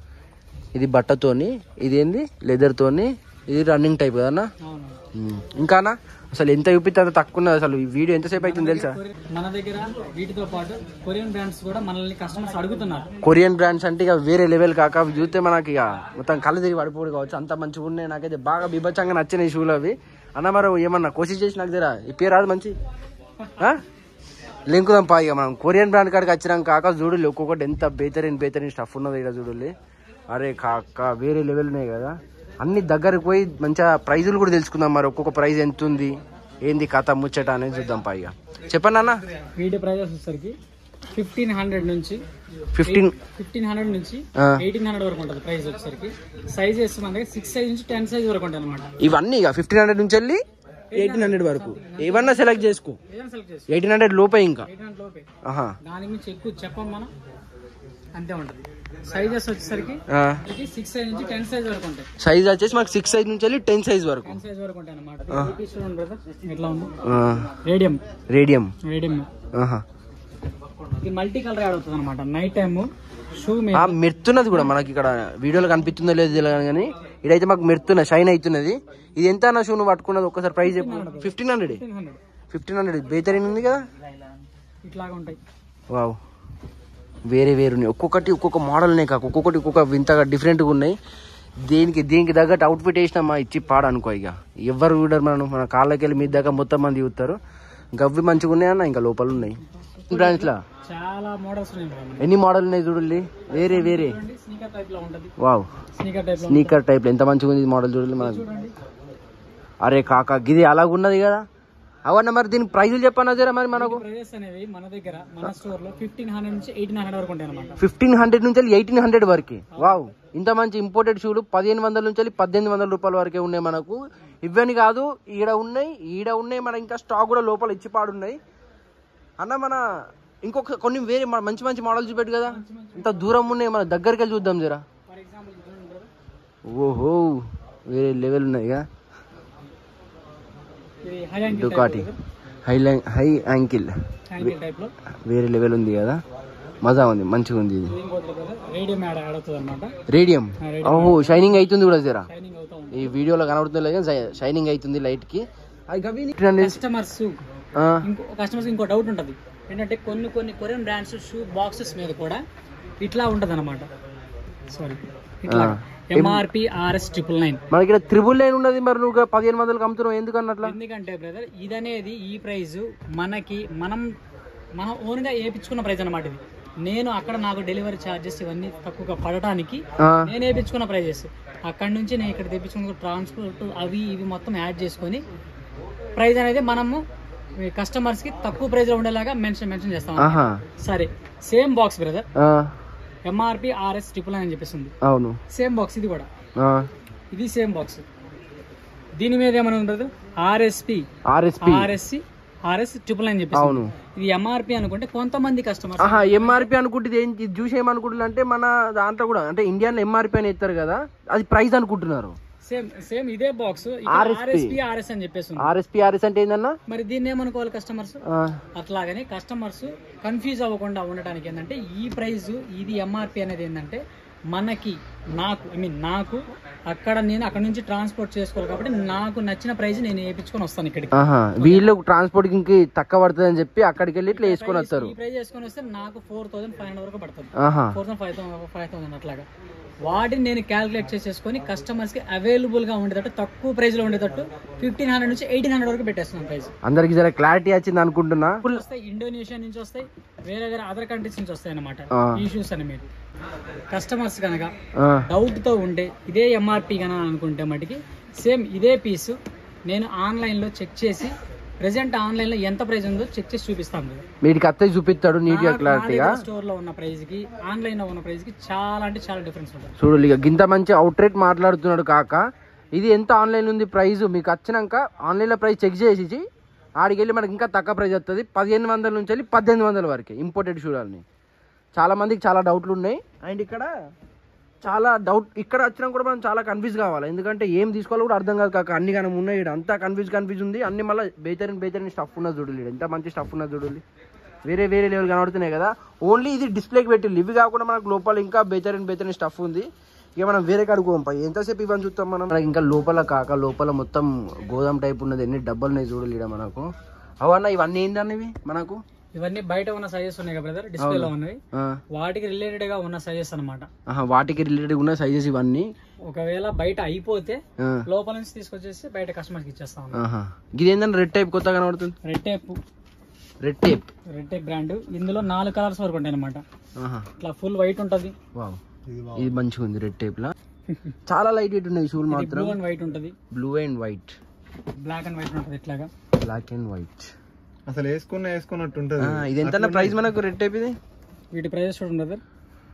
ఇది బట్టతోని ఇది ఏంది లెదర్తోని ఇది రన్నింగ్ టైప్ కదన్నా అవును ఉమ్. ఇంకానా అసలు ఎంత చూపిస్తే అంత తక్కువ ఉన్నది అసలు ఈ వీడియో ఎంతసేపు అవుతుంది తెలుసా మన దగ్గర వీటితో పాటు కొరియన్ బ్రాండ్స్ కూడా మనల్ని కస్టమర్స్ అడుగుతున్నారు కొరియన్ బ్రాండ్స్ అంటే ఇక వేరే లెవెల్ కాక అవి చూస్తే మనకి ఇక మొత్తం కళ్ళు తిరిగి పడిపోడు కావచ్చు అంత మంచిగా ఉన్నాయి నాకైతే బాగా బిభత్సంగా నచ్చినాయి షూలు అవి అన్న మరి ఏమన్నా కోशिష్ చేసి నాకు తెరా ఈ పేరు రాదు మంచి లింకుదాం పా ఇక మనం కొరియన్ బ్రాండ్ కాడికి వచ్చినాం కాక చూడలే ఒక్కొక్కటి ఎంత బేతరిన్ బేతరిన్ స్టఫ్ ఉన్నది ఇక్కడ చూడలే అరే కాక వేరే లెవెల్ ఉన్నాయి కదా అన్ని దగ్గరికి పోయి మంచిగా ప్రైజులు కూడా తెలుసుకుందాం మరి ఒక్కొక్క ప్రైజ్ ఎంత ఉంది ఏంది కథ ముచ్చట అనేది చూద్దాం పా ఇక చెప్పండి అన్న వీటి ప్రైజెస్ వచ్చేసరికి ఫిఫ్టీన్ హండ్రెడ్ నుంచి ఫిఫ్టీన్ ఫిఫ్టీన్ హండ్రెడ్ నుంచి ఆ. ఎయిటీన్ హండ్రెడ్ వరకు ఉంటుంది ప్రైస్ వచ్చేసరికి సైజెస్ మన దగ్గర సిక్స్ సైజ్ నుంచి టెన్ సైజ్ వరకు ఉంటాయి అనమాట ఇవన్నీ ఇక ఫిఫ్టీన్ హండ్రెడ్ నుంచి వెళ్ళి ఎయిటీన్ హండ్రెడ్ వరకు ఏమన్నా సెలెక్ట్ చేసుకో ఏదైనా సెలెక్ట్ చేసి ఎయిటీన్ హండ్రెడ్ లోపే ఇంకా ఎయిట్ హండ్రెడ్ లోపే ఆహా దాని గురించి ఎక్కువ చెప్పం మనం అంతే ఉంటుంది సైజెస్ వచ్చేసరికి సిక్స్ సైజ్ నుంచి టెన్ సైజ్ వరకు ఉంటాయి సైజ్ వచ్చేసి మాకు సిక్స్ సైజ్ నుంచి వెళ్ళి టెన్ సైజ్ వరకు టెన్ సైజ్ వరకు ఉంటాయి అనమాట చూడండి బ్రదర్ ఎట్లా ఉంది ఆ, రేడియం రేడియం రేడియం ఆహా ఇది మల్టీ కలర్ యాడ్ అవుతుంది అనమాట నైట్ టైమ్ షూ ఆ, మీద మెరుతున్నది కూడా మనకి ఇక్కడ వీడియోలో కనిపిస్తుందో లేదో తెలియదు కానీ ఇదైతే మాకు మెరుతున్నది షైన్ అవుతున్నది ఇది ఎంత అన్న షూ నువ్వు పట్టుకున్నది ఒక్కసారి ప్రైస్ చెప్పు fifteen hundred fifteen hundred fifteen hundred బేతరీన్ ఉంది కదా ఇట్లాగా ఉంటాయి వావ్ వేరే వేరు ఉన్నాయి ఒక్కొక్కటి ఒక్కొక్క మోడల్ ఉన్నాయి కాక ఒక్కొక్కటి ఒక్కొక్క వింతగా డిఫరెంట్గా ఉన్నాయి దేనికి దీనికి తగ్గట్టు అవుట్ఫిట్ వేసినామా ఇచ్చి పాడు అనుకో ఇక ఎవరు చూడరు మనం మన కాళ్ళకి వెళ్ళి మీ దగ్గర మొత్తం మంది చూస్తారు గవ్వి మంచిగా ఉన్నాయన్న ఇంకా లోపల ఉన్నాయి బ్రాంచ్లా చాలా మోడల్స్ ఉన్నాయి మేడం. ఎన్ని మోడల్ ఉన్నాయి చూడండి వేరే వేరే చూడండి స్నీకర్ టైప్ లో ఉంటది వావ్ స్నీకర్ టైప్ లో స్నీకర్ టైప్ ఎంత మంచిగా ఉంది మోడల్ చూడండి మనకు చూడండి అరే కాక గిది అలాగున్నది కదా అవన్న మరి దీని ప్రైజులు చెప్పన్నా జరా మరి మనకు ప్రైజెస్ అనేవి మన దగ్గర మన స్టోర్ లో ఫిఫ్టీన్ హండ్రెడ్ నుంచి ఎయిటీన్ హండ్రెడ్ వరకు ఉంటాయి అనమాట ఫిఫ్టీన్ హండ్రెడ్ నుంచి ఎయిటీన్ హండ్రెడ్ వరకు వావ్ ఇంత మంచి ఇంపోర్టెడ్ షూలు పదిహేను వందల నుంచి వెళ్ళి పద్దెనిమిది వందల రూపాయల వరకే ఉన్నాయి మనకు ఇవన్నీ కాదు ఈడ ఉన్నాయి ఈడ ఉన్నాయి మన ఇంకా స్టాక్ కూడా లోపల ఇచ్చి పాడున్నాయి అన్న మన ఇంకొక కొన్ని వేరే మన మంచి మంచి మోడల్ చూపెట్టు కదా ఇంత దూరం ఉన్నాయి మన దగ్గరికి వెళ్ళి చూద్దాం జరా ఫర్ ఎగ్జాంపుల్ చూడండి brother. ఓహో వేరే లెవెల్ ఉన్నాయి కదా ఇది high ankle Ducati high high ankle ankle type లో వేరే లెవెల్ ఉంది కదా మజా ఉంది మంచిగా ఉంది ఇది ఇది ఇంకోటి రేడియం యాడ్ యాడ్ అవుతుంది అనమాట రేడియం ఓహో షైనింగ్ అవుతుంది కూడా జరా షైనింగ్ అవుతా ఉంది ఈ వీడియోలో కనబడుతుంది లేదు షైనింగ్ అవుతుంది లైట్ కి కస్టమర్స్ ఆ, ఇంకో కస్టమర్స్ ఇంకో డౌట్ ఉంటుంది ఏంటంటే కొన్ని కొన్ని కొరియన్ బ్రాండ్స్ షూ బాక్సెస్ మీద కూడా ఇట్లా ఉంటది అనమాట సారీ ఇట్లా ఎంఆర్పి ఆర్ఎస్ ట్రిపుల్ నైన్ మనకి ఇక్కడ త్రిబుల్ లైన్ ఉన్నది మరి నువ్వు పదిహేను వందలకు అమ్ముతున్నావు ఎందుకు అన్నట్లా ఎందుకంటే బ్రదర్ ఇదనేది ఈ ప్రైస్ మనకి మనం మనం ఓన్ గా వేయించుకున్న ప్రైస్ అనమాట ఇది నేను అక్కడ నాకు డెలివరీ ఛార్జెస్ ఇవన్నీ తక్కువగా పడటానికి ఆ, నేను వేయించుకున్న ప్రైజెస్ అక్కడ నుంచి నేను ఇక్కడ తెప్పించుకున్న ట్రాన్స్పోర్ట్ అవి ఇవి మొత్తం యాడ్ చేసుకొని ప్రైస్ అనేది మనము కస్టమర్స్ కి తక్కువ ప్రైస్ లో ఉండేలాగా మెన్షన్ మెన్షన్ చేస్తాం ఆహా సరే సేమ్ బాక్స్ బ్రదర్ ఆ, ఎంఆర్పి ఆర్ఎస్ ట్రిపుల్ అని చెప్పేసింది అవును సేమ్ బాక్స్ ఇది కూడా ఆ, ఇది సేమ్ బాక్స్ దీని మీద ఏమైనా ఉంది brother RSP RSP RSC RS triple అని చెప్పేసి అవును ఇది ఎంఆర్పి అనుకుంటే కొంతమంది కస్టమర్స్ ఆహా ఎంఆర్పి అనుకుంటే ఇది ఏం ఇది చూసి ఏమనుకుంటున్నారు అంటే మన దాంట్లో కూడా అంటే ఇండియాలో ఎంఆర్పి అని ఇస్తారు కదా అది ప్రైస్ అనుకుంటున్నారు సేమ్ సేమ్ ఇదే బాక్స్ RSP. ఆర్ఎస్పి ఆర్ఎస్ అని చెప్పేసి ఉంది. ఆర్ఎస్పి ఆర్ఎస్ అంటే ఏందన్నా మరి దీన్ని ఏమనుకోవాలి కస్టమర్స్ ఆ, అట్లాగని కస్టమర్స్ కన్ఫ్యూజ్ అవ్వకుండా ఉండటానికి ఏంటంటే ఈ ప్రైస్ ఇది ఎంఆర్పి అనేది ఏంటంటే మనకి నాకు ఐ మీన్ నాకు అక్కడ నేను అక్కడ నుంచి ట్రాన్స్పోర్ట్ చేసుకోవాలి కాబట్టి నాకు నచ్చిన ప్రైస్ నేను వేయించుకొని వస్తాను ఇక్కడికి ఆహా వీళ్ళు ట్రాన్స్పోర్ట్ కి తక్కువ పడుతుంది అని చెప్పి అక్కడికి వెళ్ళి ఇట్లా వేసుకొని వస్తారు ఈ ప్రైస్ వేసుకొని వస్తే నాకు ఫోర్ థౌసండ్ ఫైవ్ హండ్రెడ్ వరకు పడుతుంది ఆహా four thousand five thousand five thousand అట్లాగా వాటిని నేను క్యాలిక్యులేట్ చేసేసుకొని కస్టమర్స్ కి అవైలబుల్ గా ఉండేటట్టు తక్కువ ప్రైస్ లో ఉండేటట్టు ఫిఫ్టీన్ హండ్రెడ్ నుంచి ఎయిటీన్ హండ్రెడ్ వరకు పెట్టేస్తున్నాను ప్రైస్ అందరికి జర క్లారిటీ వచ్చింది అనుకుంటున్నా వస్తాయి ఇండోనేషియా నుంచి వస్తాయి వేరే వేరే అదర్ కంట్రీస్ నుంచి వస్తాయి అనమాట ఆ. ఈ షూస్ అని మీరు కస్టమర్స్ కనుక ఆ, డౌట్ తో ఉండే ఇదే ఎంఆర్పి కన అనుకుంటే మటుకి సేమ్ ఇదే పీస్ నేను ఆన్లైన్ లో చెక్ చేసి ప్రెసెంట్ ఆన్లైన్ లో ఎంత ప్రైస్ ఉందో చెక్ చేసి చూపిస్తాం కదా వీటికి అత్తయ్య చూపిస్తాడు నీట్ గా క్లారిటీగా స్టోర్ లో ఉన్న ప్రైస్ కి ఆన్లైన్ లో ఉన్న ప్రైస్ కి చాలా అంటే చాలా డిఫరెన్స్ ఉంటుంది చూడు ఇక గింత మంచి అవుట్ రేట్ మాట్లాడుతున్నాడు కాక ఇది ఎంత ఆన్లైన్ ఉంది ప్రైస్ మీకు వచ్చినాక ఆన్లైన్లో ప్రైస్ చెక్ చేసి ఆడికి వెళ్ళి మనకి ఇంకా తక్కువ ప్రైస్ వస్తుంది పదిహేను వందల నుంచి వెళ్ళి పద్దెనిమిది వందల వరకు ఇంపోర్టెడ్ చూడాలని చాలా మందికి చాలా డౌట్లు ఉన్నాయి అండ్ ఇక్కడ చాలా డౌట్ ఇక్కడ వచ్చినా కూడా మనం చాలా కన్ఫ్యూజ్ కావాలి ఎందుకంటే ఏం తీసుకోవాలో కూడా అర్థం కాదు కాక అన్ని కనుక ఉన్నాయి ఈడ అంతా కన్ఫ్యూజ్ కన్ఫ్యూజ్ ఉంది అన్ని మళ్ళీ బేతరిన్ బేతరిన్ స్టఫ్ ఉన్నది చూడాలి ఎంత మంచి స్టఫ్ ఉన్నది చూడాలి వేరే వేరే లెవెల్ కనబడుతున్నాయి కదా ఓన్లీ ఇది డిస్ప్లేకి పెట్టింది ఇవి కాకుండా మనకు లోపల ఇంకా బేతరిన్ బేతరిన్ స్టఫ్ ఉంది ఇక మనం వేరే కాడికి పోం పై ఎంతసేపు ఇవన్నీ చూస్తాం మనం మనకి ఇంకా లోపల కాక లోపల మొత్తం గోదాం టైప్ ఉన్నది ఎన్ని డబ్బలు ఉన్నాయి చూడాలి ఈడ మనకు అవన్న ఇవన్నీ ఏంటన్న ఇవి మనకు ఇవన్నీ బయట ఉన్న సైజెస్ ఉన్నాయి కదా బ్రదర్ డిస్ప్లే లో ఉన్నవి ఆ, వాటికి రిలేటెడ్ గా ఉన్న సైజెస్ అన్నమాట ఆహా, వాటికి రిలేటెడ్ ఉన్న సైజెస్ ఇవన్నీ ఒకవేళ బయట అయిపోతే ఆ, లోపల నుంచి తీసుకొచ్చేసి బయట కస్టమర్స్ కి ఇచ్చేస్తా ఉన్నాం ఆహా ఇది ఏంటంటే రెడ్ టైప్ కొత్తగా కనబడుతుంది Red Tape Red Tape Red Tape brand ఇందులో నాలుగు కలర్స్ వరకు ఉంటాయి అనమాట ఆహా ఇట్లా ఫుల్ వైట్ ఉంటది వావ్ ఇది మంచిగా ఉంది రెడ్ టేప్ లా చాలా లైట్ వెయిట్ ఉన్నాయి షూలు మాత్రం బ్లూ అండ్ వైట్ ఉంటది blue and white black and white ఉంటది ఇట్లాగా బ్లాక్ అండ్ వైట్ అసలు వేసుకున్న వేసుకున్నట్టు ఉంటది ఇది ఎంత ప్రైస్ మనకు రెడ్ టైప్ ఇది వీటి ప్రైజెస్ చూడండి బ్రదర్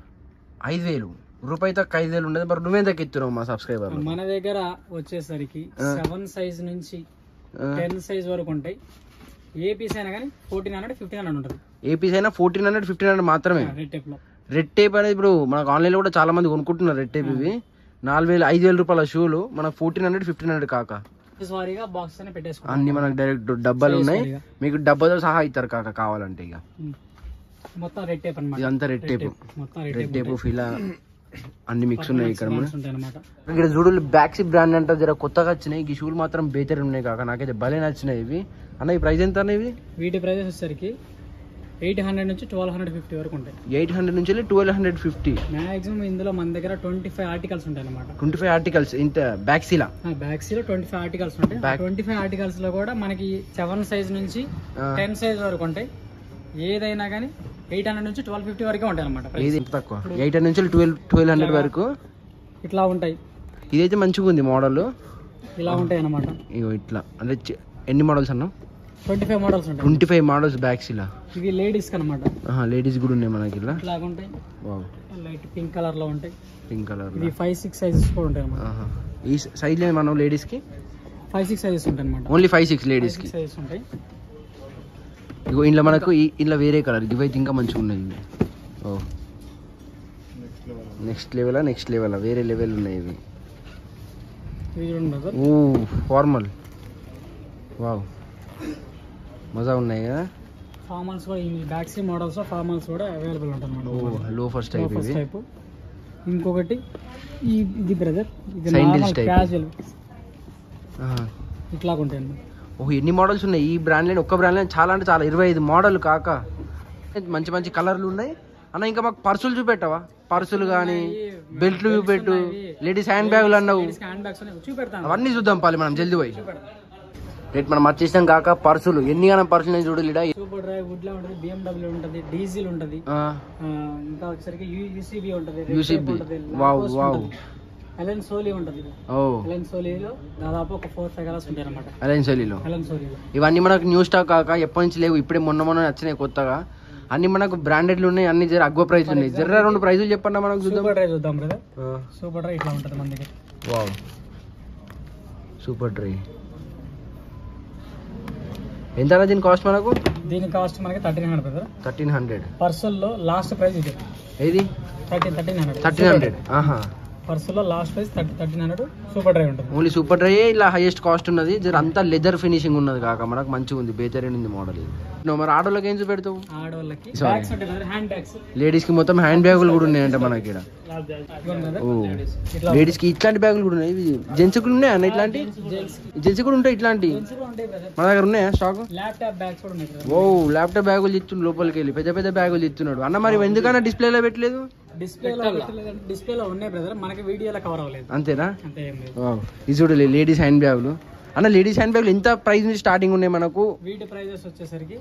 ఐదు వేలు రూపాయి తక్కువ ఐదు వేలు ఉండదు మరి నువ్వేం తగ్గిస్తున్నావు మా సబ్స్క్రైబర్ మన దగ్గర వచ్చేసరికి సెవెన్ సైజ్ నుంచి టెన్ సైజ్ వరకు ఉంటాయి ఏ పీస్ అయినా కానీ ఫోర్టీన్ హండ్రెడ్ ఫిఫ్టీన్ హండ్రెడ్ ఉంటుంది ఏ పీస్ అయినా ఫోర్టీన్ హండ్రెడ్ ఫిఫ్టీన్ హండ్రెడ్ మాత్రమే రెడ్ టేప్ లో రెడ్ టేప్ అనేది ఇప్పుడు మనకు ఆన్లైన్లో కూడా చాలా మంది కొనుక్కుంటున్నారు రెడ్ టేప్ ఇవి నాలుగు వేలు ఐదు వేల రూపాయల షూలు మనకు ఫోర్టీన్ హండ్రెడ్ ఫిఫ్టీన్ హండ్రెడ్ కాక వారీగా బాక్స్ అనే పెట్టేసుకోండి అన్ని మనకు డైరెక్ట్ డబ్బాలు ఉన్నాయి వారీగా. మీకు డబ్బాతో సహా ఇస్తారు కాక కావాలంటే ఇక ఉమ్. మొత్తం రెడ్ టేప్ అన్నమాట ఇదంతా రెడ్ టేప్ మొత్తం రెడ్ రెడ్ టేప్ ఫిలా అన్ని మిక్స్ ఉన్నాయి ఇక్కడ మన ఉంటాయి అనమాట ఇక్కడ చూడు బ్యాక్సీ బ్రాండ్ అంటే జర కొత్తగా వచ్చినాయి ఈ షూలు మాత్రం బేతర్ ఉన్నాయి కాక నాకైతే భలే నచ్చినాయి ఇవి అన్న ఈ ప్రైస్ ఎంత అన్న ఇవి వీటి ప్రైజెస్ వచ్చేసరికి ఎయిట్ హండ్రెడ్ నుంచి ట్వెల్వ్ హండ్రెడ్ ఫిఫ్టీ వరకు ఉంటాయి ఎయిట్ హండ్రెడ్ నుంచి వెళ్ళి ట్వెల్వ్ హండ్రెడ్ ఫిఫ్టీ మాక్సిమం ఇందులో మన దగ్గర ట్వంటీ ఫైవ్ ఆర్టికల్స్ ఉంటాయి అనమాట ట్వంటీ ఫైవ్ ఆర్టికల్స్ ఇంత బ్యాక్సీలా బ్యాక్స్ లో ట్వంటీ ఫైవ్ ఆర్టికల్స్ ఉంటాయి Back- ట్వంటీ ఫైవ్ ఆర్టికల్స్ లో కూడా మనకి సెవెన్ సైజ్ నుంచి టెన్ సైజ్ వరకు ఉంటాయి ఏదైనా కానీ ఎయిట్ హండ్రెడ్ నుంచి ట్వెల్వ్ ఫిఫ్టీ వరకే ఉంటాయి అనమాట ఇది ఎంత తక్కువ ఎయిట్ హండ్రెడ్ నుంచి ట్వెల్వ్ ట్వెల్వ్ హండ్రెడ్ వరకు ఇట్లా ఉంటాయి ఇదైతే మంచిగా ఉంది మోడల్ ఇలా ఉంటాయి అనమాట ఇగో ఇట్లా అంటే చి- ఎన్ని మోడల్స్ అన్నా ట్వంటీ ఫైవ్ మోడల్స్ ఉంటాయి ట్వంటీ ఫైవ్ మోడల్స్ బ్యాగ్స్ ఇలా ఇవి లేడీస్ అనమాట లేడీస్ కూడా ఉన్నాయి మనకి ఇలా ఇట్లాగ ఉంటాయి వావ్ లైట్ పింక్ కలర్ లో ఉంటాయి పింక్ కలర్ ఇవి ఫైవ్ సిక్స్ సైజెస్ కూడా ఉంటాయి అనమాట ఈ సైజ్ లేదు మనం లేడీస్ కి ఫైవ్ సిక్స్ సైజెస్ ఉంటాయి అనమాట ఓన్లీ ఫైవ్ సిక్స్ లేడీస్ కి సైజెస్ ఉంటాయి ఇగో ఇంట్లో మనకు ఈ- ఇంట్లో వేరే కలర్ ఇవైతే ఇంకా మంచిగా ఉన్నాయి ఇవి ఓ నెక్స్ట్ లెవెలా నెక్స్ట్ లెవెలా వేరే లెవెల్ ఉన్నాయి ఇవి ఇవి చూడండి brother. ఓ ఫార్మల్ వావ్ మజా ఉన్నాయి కదా ఫార్మల్స్ కూడా ఈ బ్యాక్సీ మోడల్స్ ఫార్మల్స్ కూడా అవైలబుల్ ఉంటాయి అనమాట లో ఫస్ట్ టైప్ ఫస్ట్ ఇవి టైప్ ఇంకొకటి ఈ ఇది బ్రదర్ ఇది Sandals నార్మల్ type. క్యాజువల్ ఆహా. ఇట్లాగ ఉంటాయి అన్నమాట. ఓహో ఎన్ని మోడల్స్ ఉన్నాయి ఈ బ్రాండ్ లైన్ ఒక్క బ్రాండ్ లైన్ చాలా అంటే చాలా ఇరవై ఐదు మోడల్ కాక మంచి మంచి కలర్లు ఉన్నాయి అన్న ఇంకా మాకు పర్సులు చూపెట్టవా పర్సులు కానీ బెల్ట్లు చూపెట్టు లేడీస్ హ్యాండ్ బ్యాగులు అన్నావు Ladies కి హ్యాండ్ బ్యాగ్స్ ఉన్నాయి చూపెడతాను అవన్నీ చూద్దాం పాలి మనం జల్దీ పోయి రేట్ మనం వచ్చేసినాం కాక పర్సులు ఎన్ని గానం పర్సులు నేను చూడలేడా సూపర్ డ్రైవ్ వుడ్ లా ఉంటుంది బిఎండబ్ల్యూ ఉంటుంది డీజిల్ ఉంటుంది ఆ, ఆ, ఇంకా వచ్చేసరికి యూసీబీ ఉంటుంది UCB. Wow, wow. Allen Solly ఉంటుంది ఓ ఎలెన్ సోలీలో దాదాపు ఒక ఫోర్ ఫైవ్ కలర్స్ ఉంటాయి అనమాట అలైన్ శైలిలో ఎలెన్ సోలీలో ఇవన్నీ మనకు న్యూ స్టాక్ కాక ఎప్పటి నుంచి లేవు ఇప్పుడే మొన్న మొన్న వచ్చినాయి కొత్తగా అన్ని మనకు బ్రాండెడ్లు ఉన్నాయి అన్ని జర అగ్వ ప్రైస్ ఉన్నాయి జర రెండు ప్రైజులు చెప్పండి మనకు చూద్దాం సూపర్ డ్రైవ్ చూద్దాం బ్రదర్ సూపర్ డ్రైవ్ ఇట్లా ఉంటుంది మన దగ్గర వావ్ సూపర్ డ్రై ఎంత అన్న దీని కాస్ట్ మనకు దీని కాస్ట్ మనకి thirteen hundred brother thirteen hundred పర్సల్లో లాస్ట్ ప్రైస్ ఇది ఏది thirteen thirteen hundred thirteen hundred ఆహా పర్సల్లో last price thirty thirteen hundred super drive ఉంటుంది ఓన్లీ సూపర్ డ్రై ఇలా హైయెస్ట్ కాస్ట్ ఉన్నది జర అంతా లెదర్ ఫినిషింగ్ ఉన్నది కాక మనకు మంచిగా ఉంది బేతరీన్ ఉంది మోడల్ ఇది నువ్వు మరి ఆటోలోకి ఏం చూపెడతావు ఆడవాళ్ళకి Sorry. బ్యాగ్స్ ఉంటాయి బ్రదర్ హ్యాండ్ బ్యాగ్స్ లేడీస్ కి మొత్తం హ్యాండ్ బ్యాగులు కూడా ఉన్నాయంట మనకి ఇక్కడ ఓ ఇట్లా లేడీస్ కి ఇట్లాంటి బ్యాగులు కూడా ఉన్నాయి ఇవి జెంట్స్ కూడా ఉన్నాయా అన్న ఇట్లాంటి జెంట్స్ జెంట్స్ కూడా ఉంటాయి ఇట్లాంటి కూడా ఉంటాయి బ్రదర్ మన దగ్గర ఉన్నాయా స్టాక్ ల్యాప్టాప్ బ్యాగ్స్ కూడా ఉన్నాయి బ్రదర్ ఓ ల్యాప్టాప్ బ్యాగులు ఇస్తున్నాడు లోపలికి వెళ్ళి పెద్ద పెద్ద బ్యాగులు ఇస్తున్నాడు అన్న మరి ఎందుకన్నా డిస్ప్లేలో పెట్టలేదు డిస్ప్లేలో డిస్ప్లేలో ఉన్నాయి బ్రదర్ మనకి వీడియోలో కవర్ అవ్వలేదు అంతేనా అంతే ఏం లేదు వావ్. ఇది చూడలే లేడీస్ హ్యాండ్ బ్యాగులు అన్న లేడీస్ హ్యాండ్ బ్యాగులు ఎంత ప్రైస్ నుంచి స్టార్టింగ్ ఉన్నాయి మనకు వీటి ప్రైజెస్ వచ్చేసరికి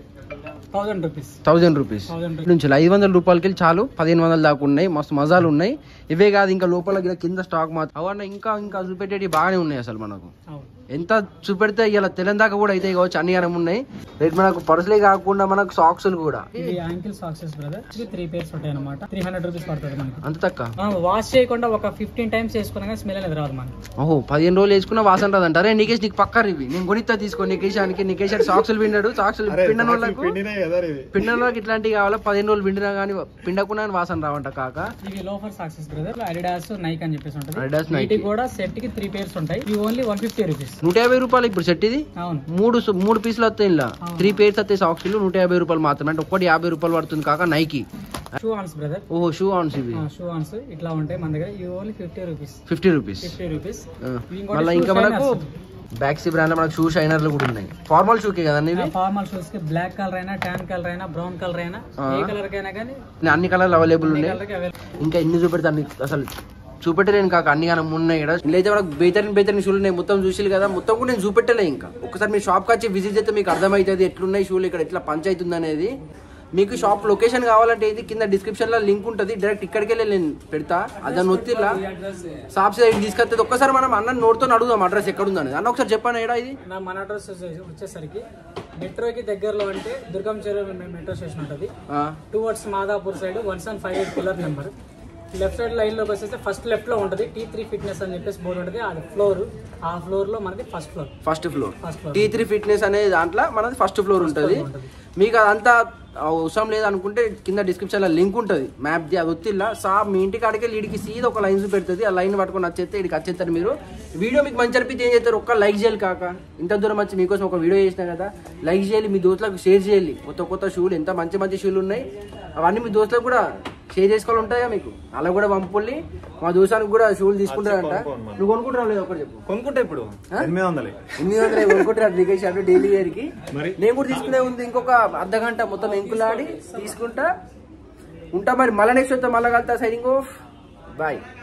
thousand rupees thousand rupees thousand rupees నుంచి ఐదు వందల రూపాయలకి వెళ్ళి చాలు పదిహేను వందల దాకా ఉన్నాయి మస్తు మజాలు ఉన్నాయి ఇవే కాదు ఇంకా లోపల గిల కింద స్టాక్ మాత్రం అవన్న ఇంకా ఇంకా చూపెట్టేవి బాగానే ఉన్నాయి అసలు మనకు అవును ఎంత చూపెడితే ఇలా తెలంగాణ కూడా అయితే కావచ్చు అన్ని అనం ఉన్నాయి రేట్ మనకు పర్సులే కాకుండా మనకు సాక్స్లు కూడా ఇది ankle socks brother three pairs ఉంటాయి అనమాట త్రీ హండ్రెడ్ రూపీస్ పడుతుంది మనకి అంత తక్కువ మనం వాష్ చేయకుండా ఒక ఫిఫ్టీన్ టైమ్స్ వేసుకున్నా స్మెల్ అనేది రాదు మనకి ఓహో పదిహేను రోజులు వేసుకున్న వాసన రాదంట అరే నీకేసి నీకు పక్క ఇవి నేను కొనిస్తా తీసుకో నికేశానికి నికేశానికి సాక్సులు పిండాడు సాక్సులు అరే పిండని వాళ్ళకు పిండినే కదా ఇది పిండని వాళ్ళకి ఇట్లాంటివి కావాలా పదిహేను రోజులు పిండినా కానీ పిండకుండా కానీ వాసన రావంట కాక ఇవి loafer socks brother Adidas Nike అని చెప్పేసి ఉంటుంది Adidas, Nike. వీటికి కూడా సెట్ కి త్రీ పేర్స్ ఉంటాయి ఇవి ఓన్లీ వన్ ఫిఫ్టీ రూపీస్ నూట యాభై రూపాయలు ఇప్పుడు సెట్ ఇది అవును మూడు సు- మూడు పీసులు వస్తాయి ఇలా అవును. త్రీ పేర్స్ వస్తాయి సాక్స్లు నూట యాభై రూపాయలు మాత్రమే అంటే ఒక్కటి యాభై రూపాయలు పడుతుంది కాక నైకి షూ ఆన్స్ బ్రదర్ ఓహో షూ ఆన్స్ ఇవి షూ ఆన్స్ ఇట్లా ఉంటాయి మన దగ్గర ఇవి only fifty rupees fifty rupees fifty rupees మళ్ళీ ఇంకా మనకు బ్యాక్సీ బ్రాండ్ మనకు షూ షైనర్లు కూడా ఉన్నాయి ఫార్మల్ షూకే కదండి ఇవి ఫార్మల్ షూస్ కి బ్లాక్ కలర్ అయినా ట్యాన్ కలర్ అయినా బ్రౌన్ కలర్ అయినా ఆ. ఏ కలర్ కైనా కానీ అన్ని కలర్లు అవైలబుల్ ఉన్నాయి కలర్ కి available. ఇంకా ఎన్ని చూపెడతా అన్ని అసలు చూపెట్టలేను కాక అన్ని కానీ ఉన్నాయి ఇక్కడ ఇట్లయితే మనకు బేతరిని బేతరిని షూలు ఉన్నాయి మొత్తం చూసి కదా మొత్తం కూడా నేను చూపెట్టలే ఇంకా ఒకసారి మీ షాప్కి వచ్చి విజిట్ చేస్తే మీకు అర్థమవుతుంది ఎట్లున్నాయి షూలు ఇక్కడ ఎట్లా పంచాయితుంది అనేది మీకు షాప్ లొకేషన్ కావాలంటే ఇది కింద డిస్క్రిప్షన్ లో లింక్ ఉంటుంది డైరెక్ట్ ఇక్కడికి వెళ్ళి నేను పెడతా అదని నొత్తిలా షాప్ సైడ్ తీసుకొస్తే ఒక్కసారి మనం అన్న నోట్తో అడుగుదాం అడ్రస్ ఎక్కడ ఉందని అన్న ఒకసారి చెప్పాను ఏడా ఇది నా మన అడ్రస్ వచ్చేసి- వచ్చేసరికి మెట్రోకి దగ్గరలో అంటే దుర్గం చెరువు మెట్రో స్టేషన్ ఉంటుంది ఆ, towards Madhapur side one seven five eight pillar number left side line లోకి వచ్చేస్తే ఫస్ట్ లెఫ్ట్ లో ఉంటుంది టీ త్రీ ఫిట్నెస్ అని చెప్పేసి బోర్డు ఉంటుంది అది ఫ్లోర్ ఆ ఫ్లోర్ లో మనకి first floor first floor first floor T three fitness అనే దాంట్లో మనది ఫస్ట్ ఫ్లోర్ ఉంటుంది మీకు అదంతా అవసరం లేదు అనుకుంటే కింద డిస్క్రిప్షన్ లో లింక్ ఉంటుంది మ్యాప్ ది అది వచ్చిల్లా సా మీ ఇంటికి అడిగే లీడికి సీదా ఒక లైన్స్ పెడుతుంది ఆ లైన్ పట్టుకొని వచ్చేస్తే ఇక్కడికి వచ్చేస్తారు మీరు వీడియో మీకు మంచి అనిపిస్తే ఏం చేస్తారు ఒక్క లైక్ చేయాలి కాక ఇంత దూరం వచ్చి మీకోసం ఒక వీడియో చేసినా కదా లైక్ చేయాలి మీ దోస్తులకు షేర్ చేయాలి కొత్త కొత్త షూలు ఎంత మంచి మంచి షూలు ఉన్నాయి అవన్నీ మీ దోస్తులకు కూడా షేర్ చేసుకోవాలి ఉంటాయా మీకు అలా కూడా పంపుల్ని మా దోసానికి కూడా షూలు తీసుకుంటారంట నువ్వు కొనుక్కుంటావు లేదు ఒకటి చెప్పు కొనుక్కుంటే ఇప్పుడు ఎనిమిది వందలే ఎనిమిది వందలు కొనుక్కుంటారు దిగేసి అటు డైలీ వేర్ కి మరి? నేను కూడా తీసుకునే ఉంది ఇంకొక అర్ధ గంట మొత్తం ఎంకులాడి తీసుకుంటా ఉంటా మరి మళ్ళీ నెక్స్ట్ వస్తా మళ్ళీ కలుతా సైనింగ్ ఆఫ్ బాయ్